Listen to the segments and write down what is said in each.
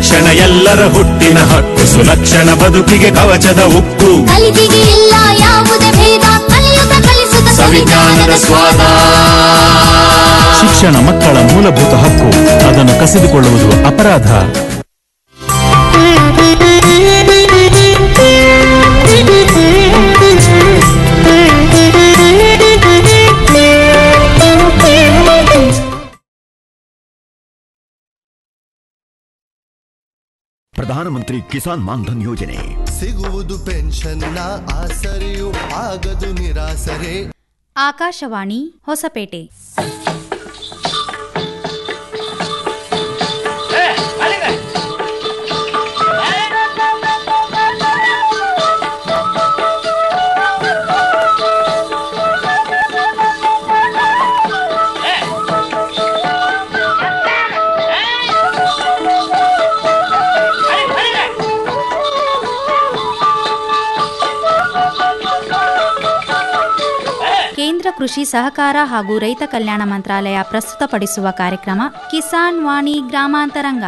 ಶಿಕ್ಷಣ ಎಲ್ಲರ ಹುಟ್ಟಿನ ಹಕ್ಕು ಸುಲಕ್ಷಣ ಬದುಕಿಗೆ ಕವಚದ ಉಕ್ಕು ಕಲಿಕೆಗೆ ಇಲ್ಲ ಯಾವುದೇ ಭೇದ ಕಲಿಯುತ್ತ ಕಲಿಸುತ್ತ ಸವಿಜ್ಞಾನದ ಸ್ವಾದ ಶಿಕ್ಷಣ ಮಕ್ಕಳ ಮೂಲಭೂತ ಹಕ್ಕು ಅದನ್ನು ಕಸಿದುಕೊಳ್ಳುವುದು ಅಪರಾಧ ಪ್ರಧಾನಮಂತ್ರಿ ಕಿಸಾನ್ ಮಾನ್ಧನ್ ಯೋಜನೆ ಸಿಗುವುದು ಪೆನ್ಷನ್ನ ಆಸರೆಯು ಆಗದು ನಿರಾಸರೆ ಆಕಾಶವಾಣಿ ಹೊಸಪೇಟೆ ಕೇಂದ್ರ ಕೃಷಿ ಸಹಕಾರ ಹಾಗೂ ರೈತ ಕಲ್ಯಾಣ ಮಂತ್ರಾಲಯ ಪ್ರಸ್ತುತಪಡಿಸುವ ಕಾರ್ಯಕ್ರಮ ಕಿಸಾನ್ ವಾಣಿ ಗ್ರಾಮಾಂತರಂಗ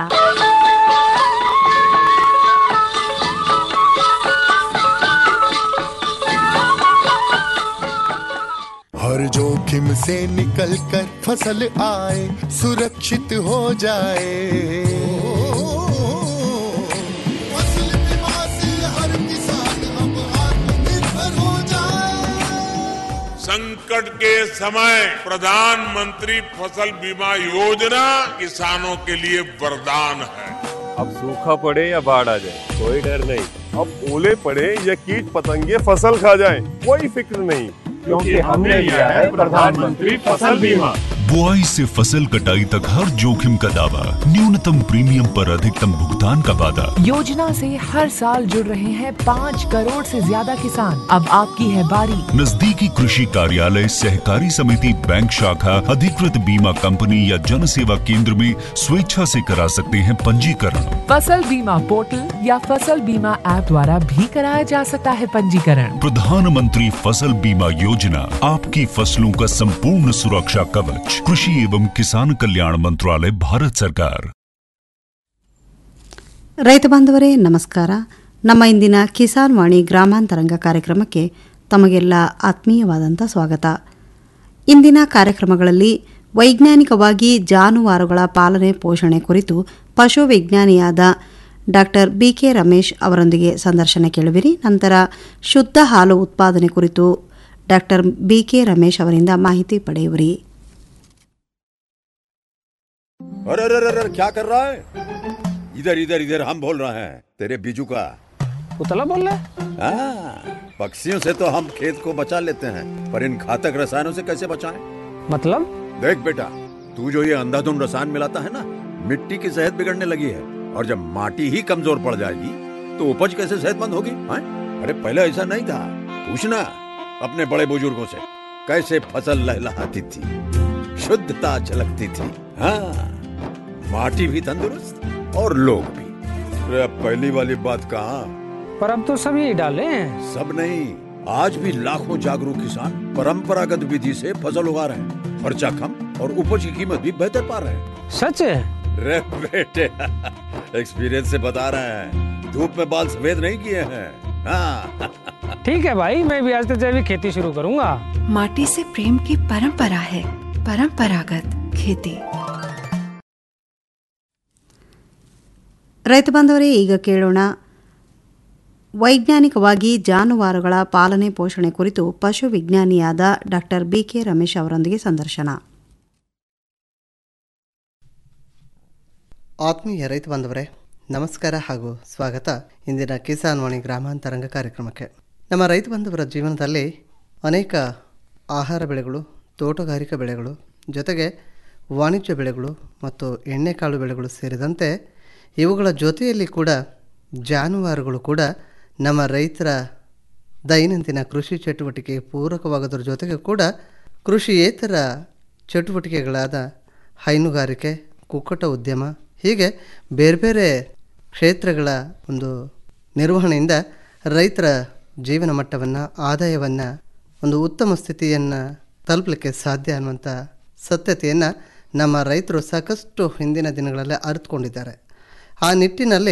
हर जोखिम से निकल कर फसल आए सुरक्षित हो जाए फसल बीमा से हर किसान अब आत्मनिर्भर हो जाए संकट के समय प्रधानमंत्री फसल बीमा योजना किसानों के लिए वरदान है अब सूखा पड़े या बाढ़ आ जाए कोई डर नहीं अब ओले पड़े या कीट पतंगे फसल खा जाए कोई फिक्र नहीं क्योंकि हमने लिया है प्रधानमंत्री फसल बीमा बुआई से फसल कटाई तक हर जोखिम का दावा न्यूनतम प्रीमियम पर अधिकतम भुगतान का वादा योजना से हर साल जुड़ रहे हैं पाँच करोड़ से ज्यादा किसान अब आपकी है बारी नजदीकी कृषि कार्यालय सहकारी समिति बैंक शाखा अधिकृत बीमा कंपनी या जन सेवा केंद्र में स्वेच्छा से करा सकते हैं पंजीकरण फसल बीमा पोर्टल या फसल बीमा ऐप द्वारा भी कराया जा सकता है पंजीकरण प्रधानमंत्री फसल बीमा योजना आपकी फसलों का संपूर्ण सुरक्षा कवच कृषि एवं किसान कल्याण मंत्रालय भारत सरकार ರೈತ ಬಾಂಧವರೇ ನಮಸ್ಕಾರ ನಮ್ಮ ಇಂದಿನ ಕಿಸಾನ್ ವಾಣಿ ಗ್ರಾಮಾಂತರಂಗ ಕಾರ್ಯಕ್ರಮಕ್ಕೆ ತಮಗೆಲ್ಲ ಆತ್ಮೀಯವಾದಂಥ ಸ್ವಾಗತ ಇಂದಿನ ಕಾರ್ಯಕ್ರಮಗಳಲ್ಲಿ ವೈಜ್ಞಾನಿಕವಾಗಿ ಜಾನುವಾರುಗಳ ಪಾಲನೆ ಪೋಷಣೆ ಕುರಿತು ಪಶು ವಿಜ್ಞಾನಿಯಾದ ಡಾಕ್ಟರ್ ಬಿ ಕೆ ರಮೇಶ್ ಅವರೊಂದಿಗೆ ಸಂದರ್ಶನ ಕೇಳುವಿರಿ ನಂತರ ಶುದ್ಧ ಹಾಲು ಉತ್ಪಾದನೆ ಕುರಿತು ಡಾಕ್ಟರ್ ಬಿ ಕೆ ರಮೇಶ್ ಅವರಿಂದ ಮಾಹಿತಿ ಪಡೆಯುವಿರಿ अरे अरे अरे अरे, क्या कर रहा है इधर इधर इधर हम बोल रहे हैं तेरे बीजू का उतला बोल रहे हाँ, पक्षियों से तो हम खेत को बचा लेते हैं पर इन घातक रसायनों से कैसे बचाएं? मतलब देख बेटा तू जो ये अंधाधुंध रसायन मिलाता है ना मिट्टी की सेहत बिगड़ने लगी है और जब माटी ही कमजोर पड़ जाएगी तो उपज कैसे सेहतमंद होगी हाँ? अरे पहले ऐसा नहीं था पूछना अपने बड़े बुजुर्गों से कैसे फसल लहलहाती थी शुद्धता झलकती थी हाँ माटी भी तंदुरुस्त और लोग भी अरे अब पहली वाली बात कहाँ पर अब तो सब यही डाले हैं सब नहीं आज भी लाखों जागरूक किसान परंपरागत विधि से फसल उगा रहे हैं खर्चा कम और उपज की कीमत भी बेहतर पा रहे हैं सच है रे बेटे एक्सपीरियंस से बता रहे हैं धूप में बाल सफेद नहीं किए हैं हाँ ठीक है भाई मैं भी आज से जैविक खेती शुरू करूंगा माटी से प्रेम की परंपरा है परंपरागत खेती ರೈತ ಬಾಂಧವರೇ ಈಗ ಕೇಳೋಣ ವೈಜ್ಞಾನಿಕವಾಗಿ ಜಾನುವಾರುಗಳ ಪಾಲನೆ ಪೋಷಣೆ ಕುರಿತು ಪಶು ವಿಜ್ಞಾನಿಯಾದ ಡಾಕ್ಟರ್ ಬಿ ಕೆ ರಮೇಶ್ ಅವರೊಂದಿಗೆ ಸಂದರ್ಶನ ಆತ್ಮೀಯ ರೈತ ಬಾಂಧವರೇ ನಮಸ್ಕಾರ ಹಾಗೂ ಸ್ವಾಗತ ಇಂದಿನ ಕಿಸಾನ್ ವಾಣಿ ಗ್ರಾಮಾಂತರಂಗ ಕಾರ್ಯಕ್ರಮಕ್ಕೆ ನಮ್ಮ ರೈತ ಬಾಂಧವರ ಜೀವನದಲ್ಲಿ ಅನೇಕ ಆಹಾರ ಬೆಳೆಗಳು ತೋಟಗಾರಿಕಾ ಬೆಳೆಗಳು ಜೊತೆಗೆ ವಾಣಿಜ್ಯ ಬೆಳೆಗಳು ಮತ್ತು ಎಣ್ಣೆಕಾಳು ಬೆಳೆಗಳು ಸೇರಿದಂತೆ ಇವುಗಳ ಜೊತೆಯಲ್ಲಿ ಕೂಡ ಜಾನುವಾರುಗಳು ಕೂಡ ನಮ್ಮ ರೈತರ ದೈನಂದಿನ ಕೃಷಿ ಚಟುವಟಿಕೆಗೆ ಪೂರಕವಾಗೋದ್ರ ಜೊತೆಗೆ ಕೂಡ ಕೃಷಿಯೇತರ ಚಟುವಟಿಕೆಗಳಾದ ಹೈನುಗಾರಿಕೆ ಕುಕ್ಕಟ ಉದ್ಯಮ ಹೀಗೆ ಬೇರೆ ಬೇರೆ ಕ್ಷೇತ್ರಗಳ ಒಂದು ನಿರ್ವಹಣೆಯಿಂದ ರೈತರ ಜೀವನ ಮಟ್ಟವನ್ನು ಆದಾಯವನ್ನು ಒಂದು ಉತ್ತಮ ಸ್ಥಿತಿಯನ್ನು ತಲುಪಲಿಕ್ಕೆ ಸಾಧ್ಯ ಅನ್ನುವಂಥ ಸತ್ಯತೆಯನ್ನು ನಮ್ಮ ರೈತರು ಸಾಕಷ್ಟು ಹಿಂದಿನ ದಿನಗಳಲ್ಲಿ ಅರಿತುಕೊಂಡಿದ್ದಾರೆ ಆ ನಿಟ್ಟಿನಲ್ಲಿ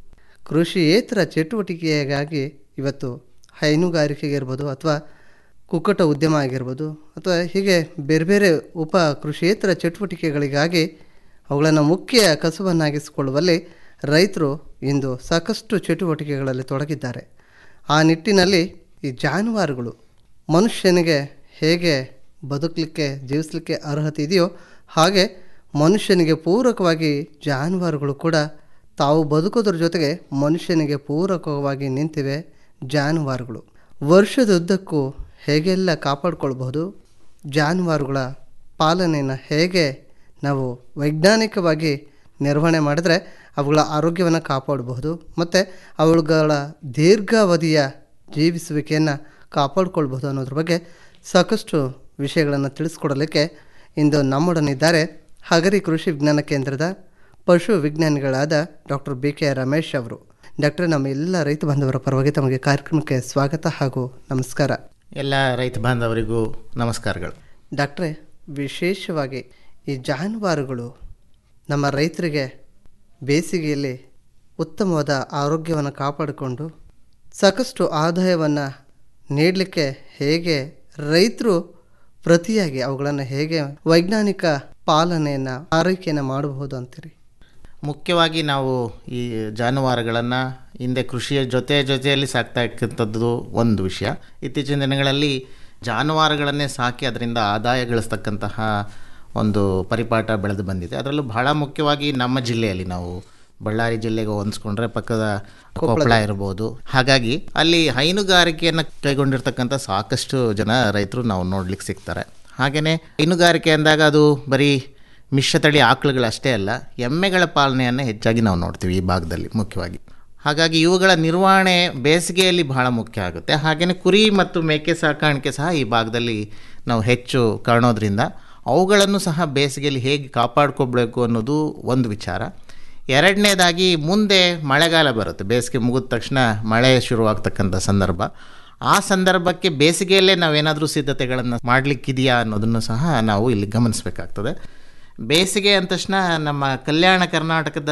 ಕೃಷಿಯೇತರ ಚಟುವಟಿಕೆಗಾಗಿ ಇವತ್ತು ಹೈನುಗಾರಿಕೆಗೆ ಇರ್ಬೋದು ಅಥವಾ ಕುಕ್ಕಟ ಉದ್ಯಮ ಆಗಿರ್ಬೋದು ಅಥವಾ ಹೀಗೆ ಬೇರೆ ಬೇರೆ ಉಪ ಕೃಷಿಯೇತರ ಚಟುವಟಿಕೆಗಳಿಗಾಗಿ ಅವುಗಳನ್ನು ಮುಖ್ಯ ಕಸುಬನ್ನಾಗಿಸಿಕೊಳ್ಳುವಲ್ಲಿ ರೈತರು ಇಂದು ಸಾಕಷ್ಟು ಚಟುವಟಿಕೆಗಳಲ್ಲಿ ತೊಡಗಿದ್ದಾರೆ ಆ ನಿಟ್ಟಿನಲ್ಲಿ ಈ ಜಾನುವಾರುಗಳು ಮನುಷ್ಯನಿಗೆ ಹೇಗೆ ಬದುಕಲಿಕ್ಕೆ ಜೀವಿಸಲಿಕ್ಕೆ ಅರ್ಹತೆ ಇದೆಯೋ ಹಾಗೆ ಮನುಷ್ಯನಿಗೆ ಪೂರಕವಾಗಿ ಜಾನುವಾರುಗಳು ಕೂಡ ತಾವು ಬದುಕೋದ್ರ ಜೊತೆಗೆ ಮನುಷ್ಯನಿಗೆ ಪೂರಕವಾಗಿ ನಿಂತಿವೆ ಜಾನುವಾರುಗಳು ವರ್ಷದುದ್ದಕ್ಕೂ ಹೇಗೆಲ್ಲ ಕಾಪಾಡಿಕೊಳ್ಬಹುದು ಜಾನುವಾರುಗಳ ಪಾಲನೆಯನ್ನು ಹೇಗೆ ನಾವು ವೈಜ್ಞಾನಿಕವಾಗಿ ನಿರ್ವಹಣೆ ಮಾಡಿದ್ರೆ ಅವುಗಳ ಆರೋಗ್ಯವನ್ನು ಕಾಪಾಡಬಹುದು ಮತ್ತು ಅವುಗಳ ದೀರ್ಘಾವಧಿಯ ಜೀವಿಸುವಿಕೆಯನ್ನು ಕಾಪಾಡಿಕೊಳ್ಬಹುದು ಅನ್ನೋದ್ರ ಬಗ್ಗೆ ಸಾಕಷ್ಟು ವಿಷಯಗಳನ್ನು ತಿಳಿಸ್ಕೊಡಲಿಕ್ಕೆ ಇಂದು ನಮ್ಮೊಡನಿದ್ದಾರೆ ಹಗರಿ ಕೃಷಿ ವಿಜ್ಞಾನ ಕೇಂದ್ರದ ಪಶು ವಿಜ್ಞಾನಿಗಳಾದ ಡಾಕ್ಟರ್ ಬಿ ಕೆ ರಮೇಶ್ ಅವರು ಡಾಕ್ಟರ್ ನಮ್ಮ ಎಲ್ಲ ರೈತ ಬಾಂಧವರ ಪರವಾಗಿ ತಮಗೆ ಕಾರ್ಯಕ್ರಮಕ್ಕೆ ಸ್ವಾಗತ ಹಾಗೂ ನಮಸ್ಕಾರ ಎಲ್ಲ ರೈತ ಬಾಂಧವರಿಗೂ ನಮಸ್ಕಾರಗಳು ಡಾಕ್ಟ್ರೇ ವಿಶೇಷವಾಗಿ ಈ ಜಾನುವಾರುಗಳು ನಮ್ಮ ರೈತರಿಗೆ ಬೇಸಿಗೆಯಲ್ಲಿ ಉತ್ತಮವಾದ ಆರೋಗ್ಯವನ್ನು ಕಾಪಾಡಿಕೊಂಡು ಸಾಕಷ್ಟು ಆದಾಯವನ್ನು ನೀಡಲಿಕ್ಕೆ ಹೇಗೆ ರೈತರು ಪ್ರತಿಯಾಗಿ ಅವುಗಳನ್ನು ಹೇಗೆ ವೈಜ್ಞಾನಿಕ ಪಾಲನೆಯನ್ನು ಆರೈಕೆಯನ್ನು ಮಾಡಬಹುದು ಅಂತೀರಿ ಮುಖ್ಯವಾಗಿ ನಾವು ಈ ಜಾನುವಾರುಗಳನ್ನು ಹಿಂದೆ ಕೃಷಿಯ ಜೊತೆ ಜೊತೆಯಲ್ಲಿ ಸಾಕ್ತಾ ಇರ್ತಕ್ಕಂಥದ್ದು ಒಂದು ವಿಷಯ ಇತ್ತೀಚಿನ ದಿನಗಳಲ್ಲಿ ಜಾನುವಾರುಗಳನ್ನೇ ಸಾಕಿ ಅದರಿಂದ ಆದಾಯ ಗಳಿಸ್ತಕ್ಕಂತಹ ಒಂದು ಪರಿಪಾಠ ಬೆಳೆದು ಬಂದಿದೆ ಅದರಲ್ಲೂ ಬಹಳ ಮುಖ್ಯವಾಗಿ ನಮ್ಮ ಜಿಲ್ಲೆಯಲ್ಲಿ ನಾವು ಬಳ್ಳಾರಿ ಜಿಲ್ಲೆಗೆ ಹೊಂದಿಸ್ಕೊಂಡ್ರೆ ಪಕ್ಕದ ಕೊಪ್ಪಳ ಇರ್ಬೋದು ಹಾಗಾಗಿ ಅಲ್ಲಿ ಹೈನುಗಾರಿಕೆಯನ್ನು ಕೈಗೊಂಡಿರ್ತಕ್ಕಂಥ ಸಾಕಷ್ಟು ಜನ ರೈತರು ನಾವು ನೋಡ್ಲಿಕ್ಕೆ ಸಿಗ್ತಾರೆ ಹಾಗೆಯೇ ಹೈನುಗಾರಿಕೆ ಅಂದಾಗ ಅದು ಬರೀ ಮಿಶ್ರತಳಿ ಆಕಳುಗಳಷ್ಟೇ ಅಲ್ಲ ಎಮ್ಮೆಗಳ ಪಾಲನೆಯನ್ನು ಹೆಚ್ಚಾಗಿ ನಾವು ನೋಡ್ತೀವಿ ಈ ಭಾಗದಲ್ಲಿ ಮುಖ್ಯವಾಗಿ ಹಾಗಾಗಿ ಇವುಗಳ ನಿರ್ವಹಣೆ ಬೇಸಿಗೆಯಲ್ಲಿ ಬಹಳ ಮುಖ್ಯ ಆಗುತ್ತೆ ಹಾಗೆಯೇ ಕುರಿ ಮತ್ತು ಮೇಕೆ ಸಾಕಾಣಿಕೆ ಸಹ ಈ ಭಾಗದಲ್ಲಿ ನಾವು ಹೆಚ್ಚು ಕಾಣೋದ್ರಿಂದ ಅವುಗಳನ್ನು ಸಹ ಬೇಸಿಗೆಯಲ್ಲಿ ಹೇಗೆ ಕಾಪಾಡ್ಕೋಬೇಕು ಅನ್ನೋದು ಒಂದು ವಿಚಾರ ಎರಡನೇದಾಗಿ ಮುಂದೆ ಮಳೆಗಾಲ ಬರುತ್ತೆ ಬೇಸಿಗೆ ಮುಗಿದ ತಕ್ಷಣ ಮಳೆ ಶುರುವಾಗ್ತಕ್ಕಂಥ ಸಂದರ್ಭ ಆ ಸಂದರ್ಭಕ್ಕೆ ಬೇಸಿಗೆಯಲ್ಲೇ ನಾವೇನಾದರೂ ಸಿದ್ಧತೆಗಳನ್ನು ಮಾಡಲಿಕ್ಕಿದೆಯಾ ಅನ್ನೋದನ್ನು ಸಹ ನಾವು ಇಲ್ಲಿ ಗಮನಿಸಬೇಕಾಗ್ತದೆ ಬೇಸಿಗೆ ಅಂದ ತಕ್ಷಣ ನಮ್ಮ ಕಲ್ಯಾಣ ಕರ್ನಾಟಕದ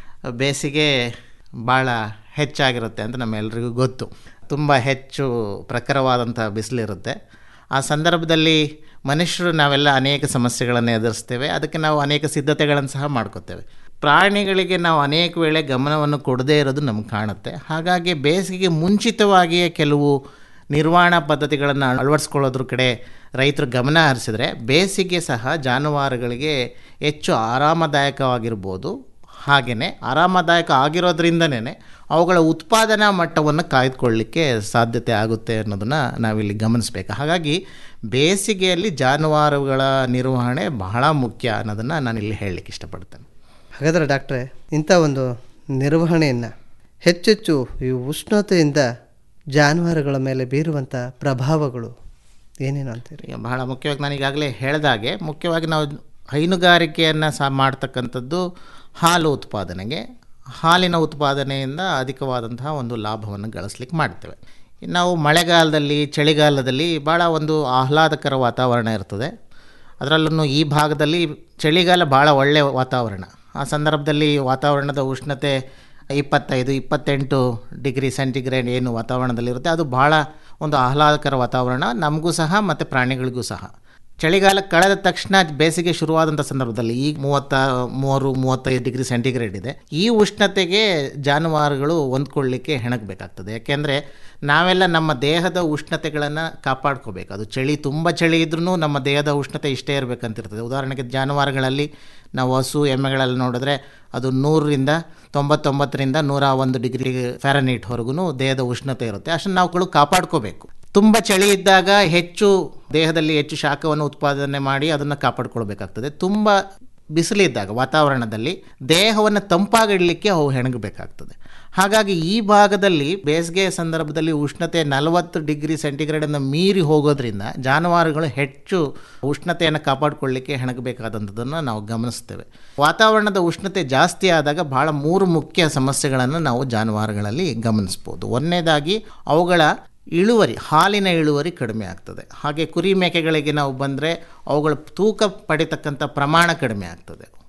ಬೇಸಿಗೆ ಭಾಳ ಹೆಚ್ಚಾಗಿರುತ್ತೆ ಅಂತ ನಮ್ಮೆಲ್ಲರಿಗೂ ಗೊತ್ತು ತುಂಬ ಹೆಚ್ಚು ಪ್ರಖರವಾದಂಥ ಬಿಸಿಲಿರುತ್ತೆ ಆ ಸಂದರ್ಭದಲ್ಲಿ ಮನುಷ್ಯರು ನಾವೆಲ್ಲ ಅನೇಕ ಸಮಸ್ಯೆಗಳನ್ನು ಎದುರಿಸ್ತೇವೆ ಅದಕ್ಕೆ ನಾವು ಅನೇಕ ಸಿದ್ಧತೆಗಳನ್ನು ಸಹ ಮಾಡ್ಕೋತೇವೆ ಪ್ರಾಣಿಗಳಿಗೆ ನಾವು ಅನೇಕ ವೇಳೆ ಗಮನವನ್ನು ಕೊಡದೇ ಇರೋದು ನಮ್ಗೆ ಕಾಣುತ್ತೆ ಹಾಗಾಗಿ ಬೇಸಿಗೆಗೆ ಮುಂಚಿತವಾಗಿಯೇ ಕೆಲವು ನಿರ್ವಹಣಾ ಪದ್ಧತಿಗಳನ್ನು ಅಳವಡಿಸ್ಕೊಳ್ಳೋದ್ರ ಕಡೆ ರೈತರು ಗಮನ ಹರಿಸಿದ್ರೆ ಬೇಸಿಗೆ ಸಹ ಜಾನುವಾರುಗಳಿಗೆ ಹೆಚ್ಚು ಆರಾಮದಾಯಕವಾಗಿರ್ಬೋದು ಹಾಗೆಯೇ ಆರಾಮದಾಯಕ ಆಗಿರೋದ್ರಿಂದನೇ ಅವುಗಳ ಉತ್ಪಾದನಾ ಮಟ್ಟವನ್ನು ಕಾಯ್ದುಕೊಳ್ಳಲಿಕ್ಕೆ ಸಾಧ್ಯತೆ ಆಗುತ್ತೆ ಅನ್ನೋದನ್ನು ನಾವಿಲ್ಲಿ ಗಮನಿಸಬೇಕು ಹಾಗಾಗಿ ಬೇಸಿಗೆಯಲ್ಲಿ ಜಾನುವಾರುಗಳ ನಿರ್ವಹಣೆ ಬಹಳ ಮುಖ್ಯ ಅನ್ನೋದನ್ನು ನಾನಿಲ್ಲಿ ಹೇಳಲಿಕ್ಕೆ ಇಷ್ಟಪಡ್ತೇನೆ ಹಾಗಾದರೆ ಡಾಕ್ಟ್ರೆ ಇಂಥ ಒಂದು ನಿರ್ವಹಣೆಯನ್ನು ಹೆಚ್ಚೆಚ್ಚು ಈ ಉಷ್ಣತೆಯಿಂದ ಜಾನುವಾರುಗಳ ಮೇಲೆ ಬೀರುವಂಥ ಪ್ರಭಾವಗಳು ಏನೇನು ಅಂತೀರಿ ಈಗ ಬಹಳ ಮುಖ್ಯವಾಗಿ ನಾನು ಈಗಾಗಲೇ ಹೇಳಿದಾಗೆ ಮುಖ್ಯವಾಗಿ ನಾವು ಹೈನುಗಾರಿಕೆಯನ್ನು ಸಹ ಮಾಡ್ತಕ್ಕಂಥದ್ದು ಹಾಲು ಉತ್ಪಾದನೆಗೆ ಹಾಲಿನ ಉತ್ಪಾದನೆಯಿಂದ ಅಧಿಕವಾದಂತಹ ಒಂದು ಲಾಭವನ್ನು ಗಳಿಸ್ಲಿಕ್ಕೆ ಮಾಡ್ತೇವೆ ನಾವು ಮಳೆಗಾಲದಲ್ಲಿ ಚಳಿಗಾಲದಲ್ಲಿ ಭಾಳ ಒಂದು ಆಹ್ಲಾದಕರ ವಾತಾವರಣ ಇರ್ತದೆ ಅದರಲ್ಲೂ ಈ ಭಾಗದಲ್ಲಿ ಚಳಿಗಾಲ ಭಾಳ ಒಳ್ಳೆಯ ವಾತಾವರಣ ಆ ಸಂದರ್ಭದಲ್ಲಿ ವಾತಾವರಣದ ಉಷ್ಣತೆ ಇಪ್ಪತ್ತೈದು ಇಪ್ಪತ್ತೆಂಟು ಡಿಗ್ರಿ ಸೆಂಟಿಗ್ರೇಡ್ ಏನು ವಾತಾವರಣದಲ್ಲಿರುತ್ತೆ ಅದು ಭಾಳ ಒಂದು ಆಹ್ಲಾದಕರ ವಾತಾವರಣ ನಮಗೂ ಸಹ ಮತ್ತು ಪ್ರಾಣಿಗಳಿಗೂ ಸಹ ಚಳಿಗಾಲ ಕಳೆದ ತಕ್ಷಣ ಬೇಸಿಗೆ ಶುರುವಾದಂಥ ಸಂದರ್ಭದಲ್ಲಿ ಈಗ ಮೂವತ್ತ ಮೂರು ಮೂವತ್ತೈದು ಡಿಗ್ರಿ ಸೆಂಟಿಗ್ರೇಡ್ ಇದೆ ಈ ಉಷ್ಣತೆಗೆ ಜಾನುವಾರುಗಳು ಹೊಂದ್ಕೊಳ್ಳಿಕ್ಕೆ ಹೆಣಗಬೇಕಾಗ್ತದೆ ಯಾಕೆಂದರೆ ನಾವೆಲ್ಲ ನಮ್ಮ ದೇಹದ ಉಷ್ಣತೆಗಳನ್ನು ಕಾಪಾಡ್ಕೋಬೇಕು ಅದು ಚಳಿ ತುಂಬ ಚಳಿ ಇದ್ರೂ ನಮ್ಮ ದೇಹದ ಉಷ್ಣತೆ ಇಷ್ಟೇ ಇರಬೇಕಂತಿರ್ತದೆ ಉದಾಹರಣೆಗೆ ಜಾನುವಾರುಗಳಲ್ಲಿ ನಾವು ಹಸು ಎಮ್ಮೆಗಳಲ್ಲಿ ನೋಡಿದ್ರೆ ಅದು ನೂರರಿಂದ ತೊಂಬತ್ತೊಂಬತ್ತರಿಂದ ನೂರ ಒಂದು ಡಿಗ್ರಿ ಫ್ಯಾರನೀಟ್ವರೆಗೂ ದೇಹದ ಉಷ್ಣತೆ ಇರುತ್ತೆ ಅಷ್ಟನ್ನು ನಾವುಗಳು ಕಾಪಾಡ್ಕೋಬೇಕು ತುಂಬ ಚಳಿ ಇದ್ದಾಗ ಹೆಚ್ಚು ದೇಹದಲ್ಲಿ ಹೆಚ್ಚು ಶಾಖವನ್ನು ಉತ್ಪಾದನೆ ಮಾಡಿ ಅದನ್ನು ಕಾಪಾಡ್ಕೊಳ್ಬೇಕಾಗ್ತದೆ ತುಂಬ ಬಿಸಿಲಿದ್ದಾಗ ವಾತಾವರಣದಲ್ಲಿ ದೇಹವನ್ನು ತಂಪಾಗಿಡಲಿಕ್ಕೆ ಅವು ಹೆಣಗಬೇಕಾಗ್ತದೆ ಹಾಗಾಗಿ ಈ ಭಾಗದಲ್ಲಿ ಬೇಸಿಗೆ ಸಂದರ್ಭದಲ್ಲಿ ಉಷ್ಣತೆ ನಲವತ್ತು ಡಿಗ್ರಿ ಸೆಂಟಿಗ್ರೇಡನ್ನು ಮೀರಿ ಹೋಗೋದ್ರಿಂದ ಜಾನುವಾರುಗಳು ಹೆಚ್ಚು ಉಷ್ಣತೆಯನ್ನು ಕಾಪಾಡಿಕೊಳ್ಳಿಕ್ಕೆ ಹೆಣಗಬೇಕಾದಂಥದ್ದನ್ನು ನಾವು ಗಮನಿಸ್ತೇವೆ ವಾತಾವರಣದ ಉಷ್ಣತೆ ಜಾಸ್ತಿ ಆದಾಗ ಬಹಳ ಮೂರು ಮುಖ್ಯ ಸಮಸ್ಯೆಗಳನ್ನು ನಾವು ಜಾನುವಾರುಗಳಲ್ಲಿ ಗಮನಿಸ್ಬೋದು ಒಂದನೇದಾಗಿ ಅವುಗಳ ಇಳುವರಿ ಹಾಲಿನ ಇಳುವರಿ ಕಡಿಮೆ ಆಗ್ತದೆ ಹಾಗೆ ಕುರಿ ಮೇಕೆಗಳಿಗೆ ನಾವು ಬಂದರೆ ಅವುಗಳ ತೂಕ ಪಡಿತಕ್ಕಂಥ ಪ್ರಮಾಣ ಕಡಿಮೆ ಆಗ್ತದೆ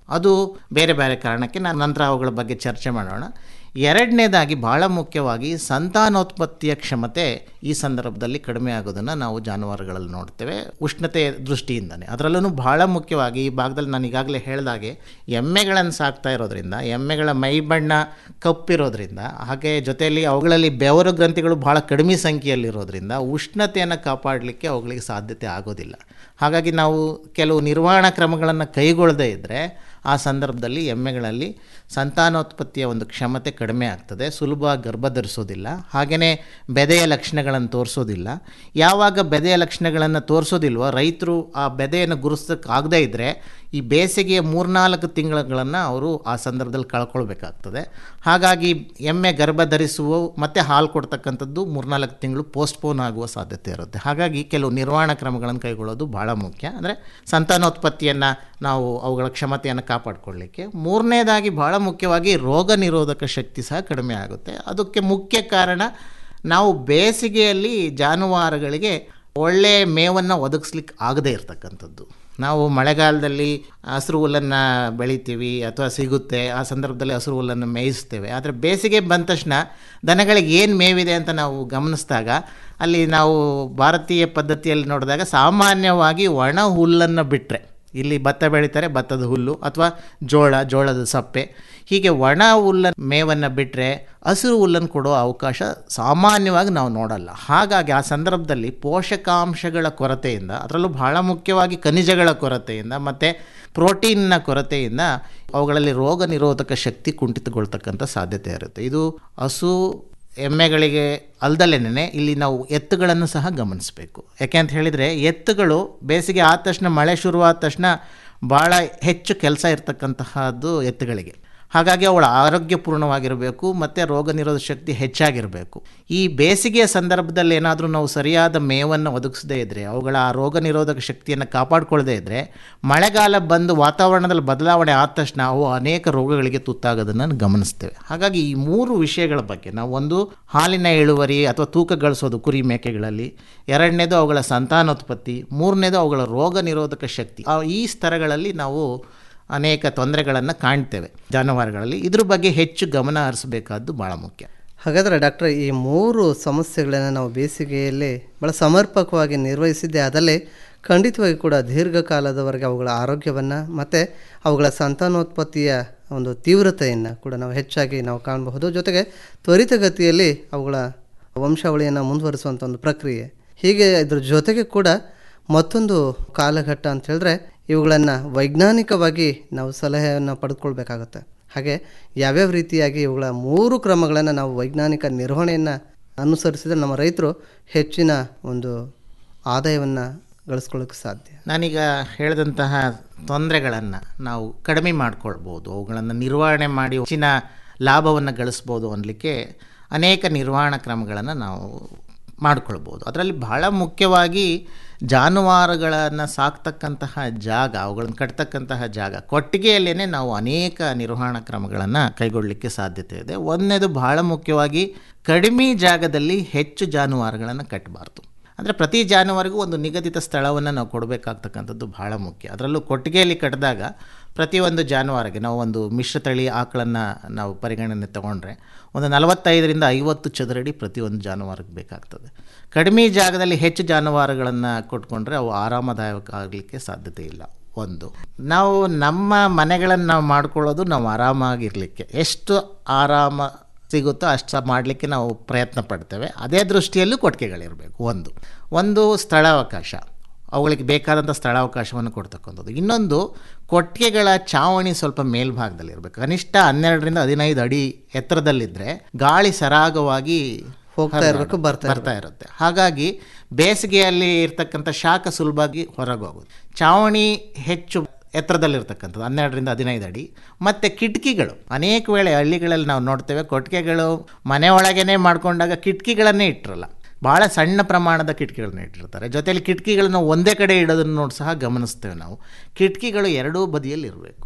ಅದು ಬೇರೆ ಬೇರೆ ಕಾರಣಕ್ಕೆ ನಾನು ನಂತರ ಅವುಗಳ ಬಗ್ಗೆ ಚರ್ಚೆ ಮಾಡೋಣ ಎರಡನೇದಾಗಿ ಬಹಳ ಮುಖ್ಯವಾಗಿ ಸಂತಾನೋತ್ಪತ್ತಿಯ ಕ್ಷಮತೆ ಈ ಸಂದರ್ಭದಲ್ಲಿ ಕಡಿಮೆ ಆಗೋದನ್ನು ನಾವು ಜಾನುವಾರುಗಳಲ್ಲಿ ನೋಡ್ತೇವೆ ಉಷ್ಣತೆ ದೃಷ್ಟಿಯಿಂದನೇ ಅದರಲ್ಲೂ ಬಹಳ ಮುಖ್ಯವಾಗಿ ಈ ಭಾಗದಲ್ಲಿ ನಾನು ಈಗಾಗಲೇ ಹೇಳಿದಾಗೆ ಎಮ್ಮೆಗಳನ್ನು ಸಾಕ್ತಾ ಇರೋದ್ರಿಂದ ಎಮ್ಮೆಗಳ ಮೈ ಬಣ್ಣ ಕಪ್ಪಿರೋದ್ರಿಂದ ಹಾಗೆ ಜೊತೆಯಲ್ಲಿ ಅವುಗಳಲ್ಲಿ ಬೆವರು ಗ್ರಂಥಿಗಳು ಬಹಳ ಕಡಿಮೆ ಸಂಖ್ಯೆಯಲ್ಲಿರೋದ್ರಿಂದ ಉಷ್ಣತೆಯನ್ನು ಕಾಪಾಡಲಿಕ್ಕೆ ಅವುಗಳಿಗೆ ಸಾಧ್ಯತೆ ಆಗೋದಿಲ್ಲ ಹಾಗಾಗಿ ನಾವು ಕೆಲವು ನಿರ್ವಹಣಾ ಕ್ರಮಗಳನ್ನು ಕೈಗೊಳ್ಳದೇ ಇದ್ದರೆ ಆ ಸಂದರ್ಭದಲ್ಲಿ ಎಮ್ಮೆಗಳಲ್ಲಿ ಸಂತಾನೋತ್ಪತ್ತಿಯ ಒಂದು ಕ್ಷಮತೆ ಕಡಿಮೆ ಆಗ್ತದೆ ಸುಲಭವಾಗಿ ಗರ್ಭ ಧರಿಸೋದಿಲ್ಲ ಹಾಗೆಯೇ ಬೆದೆಯ ಲಕ್ಷಣಗಳನ್ನು ತೋರಿಸೋದಿಲ್ಲ ಯಾವಾಗ ಬೆದೆಯ ಲಕ್ಷಣಗಳನ್ನು ತೋರಿಸೋದಿಲ್ವೋ ರೈತರು ಆ ಬೆದೆಯನ್ನು ಗುರುತಿಸೋಕ್ಕಾಗದೇ ಇದ್ದರೆ ಈ ಬೇಸಿಗೆಯ ಮೂರ್ನಾಲ್ಕು ತಿಂಗಳುಗಳನ್ನು ಅವರು ಆ ಸಂದರ್ಭದಲ್ಲಿ ಕಳ್ಕೊಳ್ಬೇಕಾಗ್ತದೆ ಹಾಗಾಗಿ ಎಮ್ಮೆ ಗರ್ಭ ಧರಿಸುವ ಮತ್ತು ಹಾಲು ಕೊಡ್ತಕ್ಕಂಥದ್ದು ಮೂರ್ನಾಲ್ಕು ತಿಂಗಳು ಪೋಸ್ಟ್ಪೋನ್ ಆಗುವ ಸಾಧ್ಯತೆ ಇರುತ್ತೆ ಹಾಗಾಗಿ ಕೆಲವು ನಿರ್ವಹಣಾ ಕ್ರಮಗಳನ್ನು ಕೈಗೊಳ್ಳೋದು ಭಾಳ ಮುಖ್ಯ ಅಂದರೆ ಸಂತಾನೋತ್ಪತ್ತಿಯನ್ನು ನಾವು ಅವುಗಳ ಕ್ಷಮತೆಯನ್ನು ಕಾಪಾಡಿಕೊಳ್ಳಿಕ್ಕೆ ಮೂರನೇದಾಗಿ ಭಾಳ ಮುಖ್ಯವಾಗಿ ರೋಗ ನಿರೋಧಕ ಶಕ್ತಿ ಸಹ ಕಡಿಮೆ ಆಗುತ್ತೆ ಅದಕ್ಕೆ ಮುಖ್ಯ ಕಾರಣ ನಾವು ಬೇಸಿಗೆಯಲ್ಲಿ ಜಾನುವಾರುಗಳಿಗೆ ಒಳ್ಳೆಯ ಮೇವನ್ನು ಒದಗಿಸ್ಲಿಕ್ಕೆ ಆಗದೇ ಇರತಕ್ಕಂಥದ್ದು ನಾವು ಮಳೆಗಾಲದಲ್ಲಿ ಹಸಿರು ಹುಲ್ಲನ್ನು ಬೆಳಿತೀವಿ ಅಥವಾ ಸಿಗುತ್ತೆ ಆ ಸಂದರ್ಭದಲ್ಲಿ ಹಸಿರು ಹುಲ್ಲನ್ನು ಮೇಯಿಸ್ತೇವೆ ಆದರೆ ಬೇಸಿಗೆ ಬಂದ ತಕ್ಷಣ ದನಗಳಿಗೆ ಏನು ಮೇವಿದೆ ಅಂತ ನಾವು ಗಮನಿಸಿದಾಗ ಅಲ್ಲಿ ನಾವು ಭಾರತೀಯ ಪದ್ಧತಿಯಲ್ಲಿ ನೋಡಿದಾಗ ಸಾಮಾನ್ಯವಾಗಿ ಒಣ ಹುಲ್ಲನ್ನು ಬಿಟ್ಟರೆ ಇಲ್ಲಿ ಭತ್ತ ಬೆಳೀತಾರೆ ಭತ್ತದ ಹುಲ್ಲು ಅಥವಾ ಜೋಳ ಜೋಳದ ಸಪ್ಪೆ ಹೀಗೆ ಒಣ ಹುಲ್ಲನ್ನು ಮೇವನ್ನು ಬಿಟ್ಟರೆ ಹಸಿರು ಹುಲ್ಲನ್ನು ಕೊಡೋ ಅವಕಾಶ ಸಾಮಾನ್ಯವಾಗಿ ನಾವು ನೋಡಲ್ಲ ಹಾಗಾಗಿ ಆ ಸಂದರ್ಭದಲ್ಲಿ ಪೋಷಕಾಂಶಗಳ ಕೊರತೆಯಿಂದ ಅದರಲ್ಲೂ ಬಹಳ ಮುಖ್ಯವಾಗಿ ಖನಿಜಗಳ ಕೊರತೆಯಿಂದ ಮತ್ತು ಪ್ರೋಟೀನ್ನ ಕೊರತೆಯಿಂದ ಅವುಗಳಲ್ಲಿ ರೋಗ ನಿರೋಧಕ ಶಕ್ತಿ ಕುಂಠಿತಗೊಳ್ತಕ್ಕಂಥ ಸಾಧ್ಯತೆ ಇರುತ್ತೆ ಇದು ಹಸು ಎಮ್ಮೆಗಳಿಗೆ ಅಲ್ದಲೇನೆ ಇಲ್ಲಿ ನಾವು ಎತ್ತುಗಳನ್ನು ಸಹ ಗಮನಿಸಬೇಕು ಯಾಕೆ ಅಂತ ಹೇಳಿದರೆ ಎತ್ತುಗಳು ಬೇಸಿಗೆ ಆದ ತಕ್ಷಣ ಮಳೆ ಶುರುವಾದ ತಕ್ಷಣ ಭಾಳ ಹೆಚ್ಚು ಕೆಲಸ ಇರತಕ್ಕಂತಹದ್ದು ಎತ್ತುಗಳಿಗೆ ಹಾಗಾಗಿ ಅವಳು ಆರೋಗ್ಯಪೂರ್ಣವಾಗಿರಬೇಕು ಮತ್ತು ರೋಗ ನಿರೋಧಕ ಶಕ್ತಿ ಹೆಚ್ಚಾಗಿರಬೇಕು ಈ ಬೇಸಿಗೆಯ ಸಂದರ್ಭದಲ್ಲಿ ಏನಾದರೂ ನಾವು ಸರಿಯಾದ ಮೇವನ್ನು ಒದಗಿಸದೇ ಇದ್ದರೆ ಅವುಗಳ ಆ ರೋಗ ನಿರೋಧಕ ಶಕ್ತಿಯನ್ನು ಕಾಪಾಡಿಕೊಳ್ಳದೇ ಇದ್ದರೆ ಮಳೆಗಾಲ ಬಂದು ವಾತಾವರಣದಲ್ಲಿ ಬದಲಾವಣೆ ಆದ ತಕ್ಷಣ ಅವು ಅನೇಕ ರೋಗಗಳಿಗೆ ತುತ್ತಾಗೋದನ್ನು ಗಮನಿಸ್ತೇವೆ ಹಾಗಾಗಿ ಈ ಮೂರು ವಿಷಯಗಳ ಬಗ್ಗೆ ನಾವು ಒಂದು ಹಾಲಿನ ಇಳುವರಿ ಅಥವಾ ತೂಕ ಗಳಿಸೋದು ಕುರಿ ಮೇಕೆಗಳಲ್ಲಿ ಎರಡನೇದು ಅವುಗಳ ಸಂತಾನೋತ್ಪತ್ತಿ ಮೂರನೇದು ಅವುಗಳ ರೋಗ ನಿರೋಧಕ ಶಕ್ತಿ ಆ ಈ ಸ್ತರಗಳಲ್ಲಿ ನಾವು ಅನೇಕ ತೊಂದರೆಗಳನ್ನು ಕಾಣ್ತೇವೆ ಜಾನುವಾರುಗಳಲ್ಲಿ ಇದ್ರ ಬಗ್ಗೆ ಹೆಚ್ಚು ಗಮನ ಹರಿಸಬೇಕಾದ್ದು ಭಾಳ ಮುಖ್ಯ ಹಾಗಾದರೆ ಡಾಕ್ಟ್ರೆ ಈ ಮೂರು ಸಮಸ್ಯೆಗಳನ್ನು ನಾವು ಬೇಸಿಗೆಯಲ್ಲಿ ಭಾಳ ಸಮರ್ಪಕವಾಗಿ ನಿರ್ವಹಿಸಿದ್ದೇ ಆದಲ್ಲಿ ಖಂಡಿತವಾಗಿ ಕೂಡ ದೀರ್ಘಕಾಲದವರೆಗೆ ಅವುಗಳ ಆರೋಗ್ಯವನ್ನು ಮತ್ತು ಅವುಗಳ ಸಂತಾನೋತ್ಪತ್ತಿಯ ಒಂದು ತೀವ್ರತೆಯನ್ನು ಕೂಡ ನಾವು ಹೆಚ್ಚಾಗಿ ನಾವು ಕಾಣಬಹುದು ಜೊತೆಗೆ ತ್ವರಿತಗತಿಯಲ್ಲಿ ಅವುಗಳ ವಂಶಾವಳಿಯನ್ನು ಮುಂದುವರಿಸುವಂಥ ಒಂದು ಪ್ರಕ್ರಿಯೆ ಹೀಗೆ ಇದ್ರ ಜೊತೆಗೆ ಕೂಡ ಮತ್ತೊಂದು ಕಾಲಘಟ್ಟ ಅಂತ ಹೇಳಿದ್ರೆ ಇವುಗಳನ್ನು ವೈಜ್ಞಾನಿಕವಾಗಿ ನಾವು ಸಲಹೆಯನ್ನು ಪಡೆದುಕೊಳ್ಬೇಕಾಗುತ್ತೆ ಹಾಗೆ ಯಾವ್ಯಾವ ರೀತಿಯಾಗಿ ಇವುಗಳ ಮೂರು ಕ್ರಮಗಳನ್ನು ನಾವು ವೈಜ್ಞಾನಿಕ ನಿರ್ವಹಣೆಯನ್ನು ಅನುಸರಿಸಿದರೆ ನಮ್ಮ ರೈತರು ಹೆಚ್ಚಿನ ಒಂದು ಆದಾಯವನ್ನು ಗಳಿಸ್ಕೊಳ್ಳೋಕ್ಕೆ ಸಾಧ್ಯ ನಾನೀಗ ಹೇಳಿದಂತಹ ತೊಂದರೆಗಳನ್ನು ನಾವು ಕಡಿಮೆ ಮಾಡ್ಕೊಳ್ಬೋದು ಅವುಗಳನ್ನು ನಿರ್ವಹಣೆ ಮಾಡಿ ಹೆಚ್ಚಿನ ಲಾಭವನ್ನು ಗಳಿಸ್ಬೋದು ಅನ್ನಲಿಕ್ಕೆ ಅನೇಕ ನಿರ್ವಹಣಾ ಕ್ರಮಗಳನ್ನು ನಾವು ಮಾಡ್ಕೊಳ್ಬೋದು ಅದರಲ್ಲಿ ಬಹಳ ಮುಖ್ಯವಾಗಿ ಜಾನುವಾರುಗಳನ್ನು ಸಾಕ್ತಕ್ಕಂತಹ ಜಾಗ ಅವುಗಳನ್ನು ಕಟ್ತಕ್ಕಂತಹ ಜಾಗ ಕೊಟ್ಟಿಗೆಯಲ್ಲೇ ನಾವು ಅನೇಕ ನಿರ್ವಹಣಾ ಕ್ರಮಗಳನ್ನು ಕೈಗೊಳ್ಳಲಿಕ್ಕೆ ಸಾಧ್ಯತೆ ಇದೆ ಒಂದನೇದು ಬಹಳ ಮುಖ್ಯವಾಗಿ ಕಡಿಮೆ ಜಾಗದಲ್ಲಿ ಹೆಚ್ಚು ಜಾನುವಾರುಗಳನ್ನು ಕಟ್ಟಬಾರ್ದು ಅಂದರೆ ಪ್ರತಿ ಜಾನುವಾರಿಗೂ ಒಂದು ನಿಗದಿತ ಸ್ಥಳವನ್ನು ನಾವು ಕೊಡಬೇಕಾಗ್ತಕ್ಕಂಥದ್ದು ಬಹಳ ಮುಖ್ಯ ಅದರಲ್ಲೂ ಕೊಟ್ಟಿಗೆಯಲ್ಲಿ ಕಟ್ಟಿದಾಗ ಪ್ರತಿಯೊಂದು ಜಾನುವಾರಿಗೆ ನಾವು ಒಂದು ಮಿಶ್ರತಳಿ ಆಕಳನ್ನು ನಾವು ಪರಿಗಣನೆ ತಗೊಂಡ್ರೆ ಒಂದು ನಲವತ್ತೈದರಿಂದ ಐವತ್ತು ಚದರಡಿ ಪ್ರತಿಯೊಂದು ಜಾನುವಾರಿಗೆ ಬೇಕಾಗ್ತದೆ ಕಡಿಮೆ ಜಾಗದಲ್ಲಿ ಹೆಚ್ಚು ಜಾನುವಾರುಗಳನ್ನು ಕೊಟ್ಕೊಂಡ್ರೆ ಅವು ಆರಾಮದಾಯಕ ಆಗಲಿಕ್ಕೆ ಸಾಧ್ಯತೆ ಇಲ್ಲ ಒಂದು ನಾವು ನಮ್ಮ ಮನೆಗಳನ್ನು ನಾವು ಮಾಡ್ಕೊಳ್ಳೋದು ನಾವು ಆರಾಮಾಗಿರಲಿಕ್ಕೆ ಎಷ್ಟು ಆರಾಮ ಸಿಗುತ್ತೋ ಅಷ್ಟು ಮಾಡಲಿಕ್ಕೆ ನಾವು ಪ್ರಯತ್ನ ಪಡ್ತೇವೆ ಅದೇ ದೃಷ್ಟಿಯಲ್ಲೂ ಕೊಟ್ಟಿಗೆಗಳಿರಬೇಕು ಒಂದು ಒಂದು ಸ್ಥಳಾವಕಾಶ ಅವುಗಳಿಗೆ ಬೇಕಾದಂಥ ಸ್ಥಳಾವಕಾಶವನ್ನು ಕೊಡ್ತಕ್ಕಂಥದ್ದು ಇನ್ನೊಂದು ಕೊಟ್ಟಿಗೆಗಳ ಚಾವಣಿ ಸ್ವಲ್ಪ ಮೇಲ್ಭಾಗದಲ್ಲಿರಬೇಕು ಕನಿಷ್ಠ ಹನ್ನೆರಡರಿಂದ ಹದಿನೈದು ಅಡಿ ಎತ್ತರದಲ್ಲಿದ್ದರೆ ಗಾಳಿ ಸರಾಗವಾಗಿ ಹೋಗ್ತಾ ಇರಬೇಕು ಬರ್ತಾ ಬರ್ತಾ ಇರುತ್ತೆ ಹಾಗಾಗಿ ಬೇಸಿಗೆಯಲ್ಲಿ ಇರ್ತಕ್ಕಂಥ ಶಾಖ ಸುಲಭವಾಗಿ ಹೊರಗೆ ಹೋಗೋದು ಚಾವಣಿ ಹೆಚ್ಚು ಎತ್ತರದಲ್ಲಿರ್ತಕ್ಕಂಥದ್ದು ಹನ್ನೆರಡರಿಂದ ಹದಿನೈದು ಅಡಿ ಮತ್ತು ಕಿಟಕಿಗಳು ಅನೇಕ ವೇಳೆ ಹಳ್ಳಿಗಳಲ್ಲಿ ನಾವು ನೋಡ್ತೇವೆ ಕೊಟ್ಟಿಗೆಗಳು ಮನೆ ಒಳಗೇ ಮಾಡ್ಕೊಂಡಾಗ ಕಿಟಕಿಗಳನ್ನೇ ಇಟ್ಟಿರಲ್ಲ ಭಾಳ ಸಣ್ಣ ಪ್ರಮಾಣದ ಕಿಟಕಿಗಳನ್ನ ಇಟ್ಟಿರ್ತಾರೆ ಜೊತೆಯಲ್ಲಿ ಕಿಟಕಿಗಳನ್ನು ಒಂದೇ ಕಡೆ ಇಡೋದನ್ನು ನೋಡಿ ಸಹ ಗಮನಿಸ್ತೇವೆ ನಾವು ಕಿಟಕಿಗಳು ಎರಡೂ ಬದಿಯಲ್ಲಿ ಇರಬೇಕು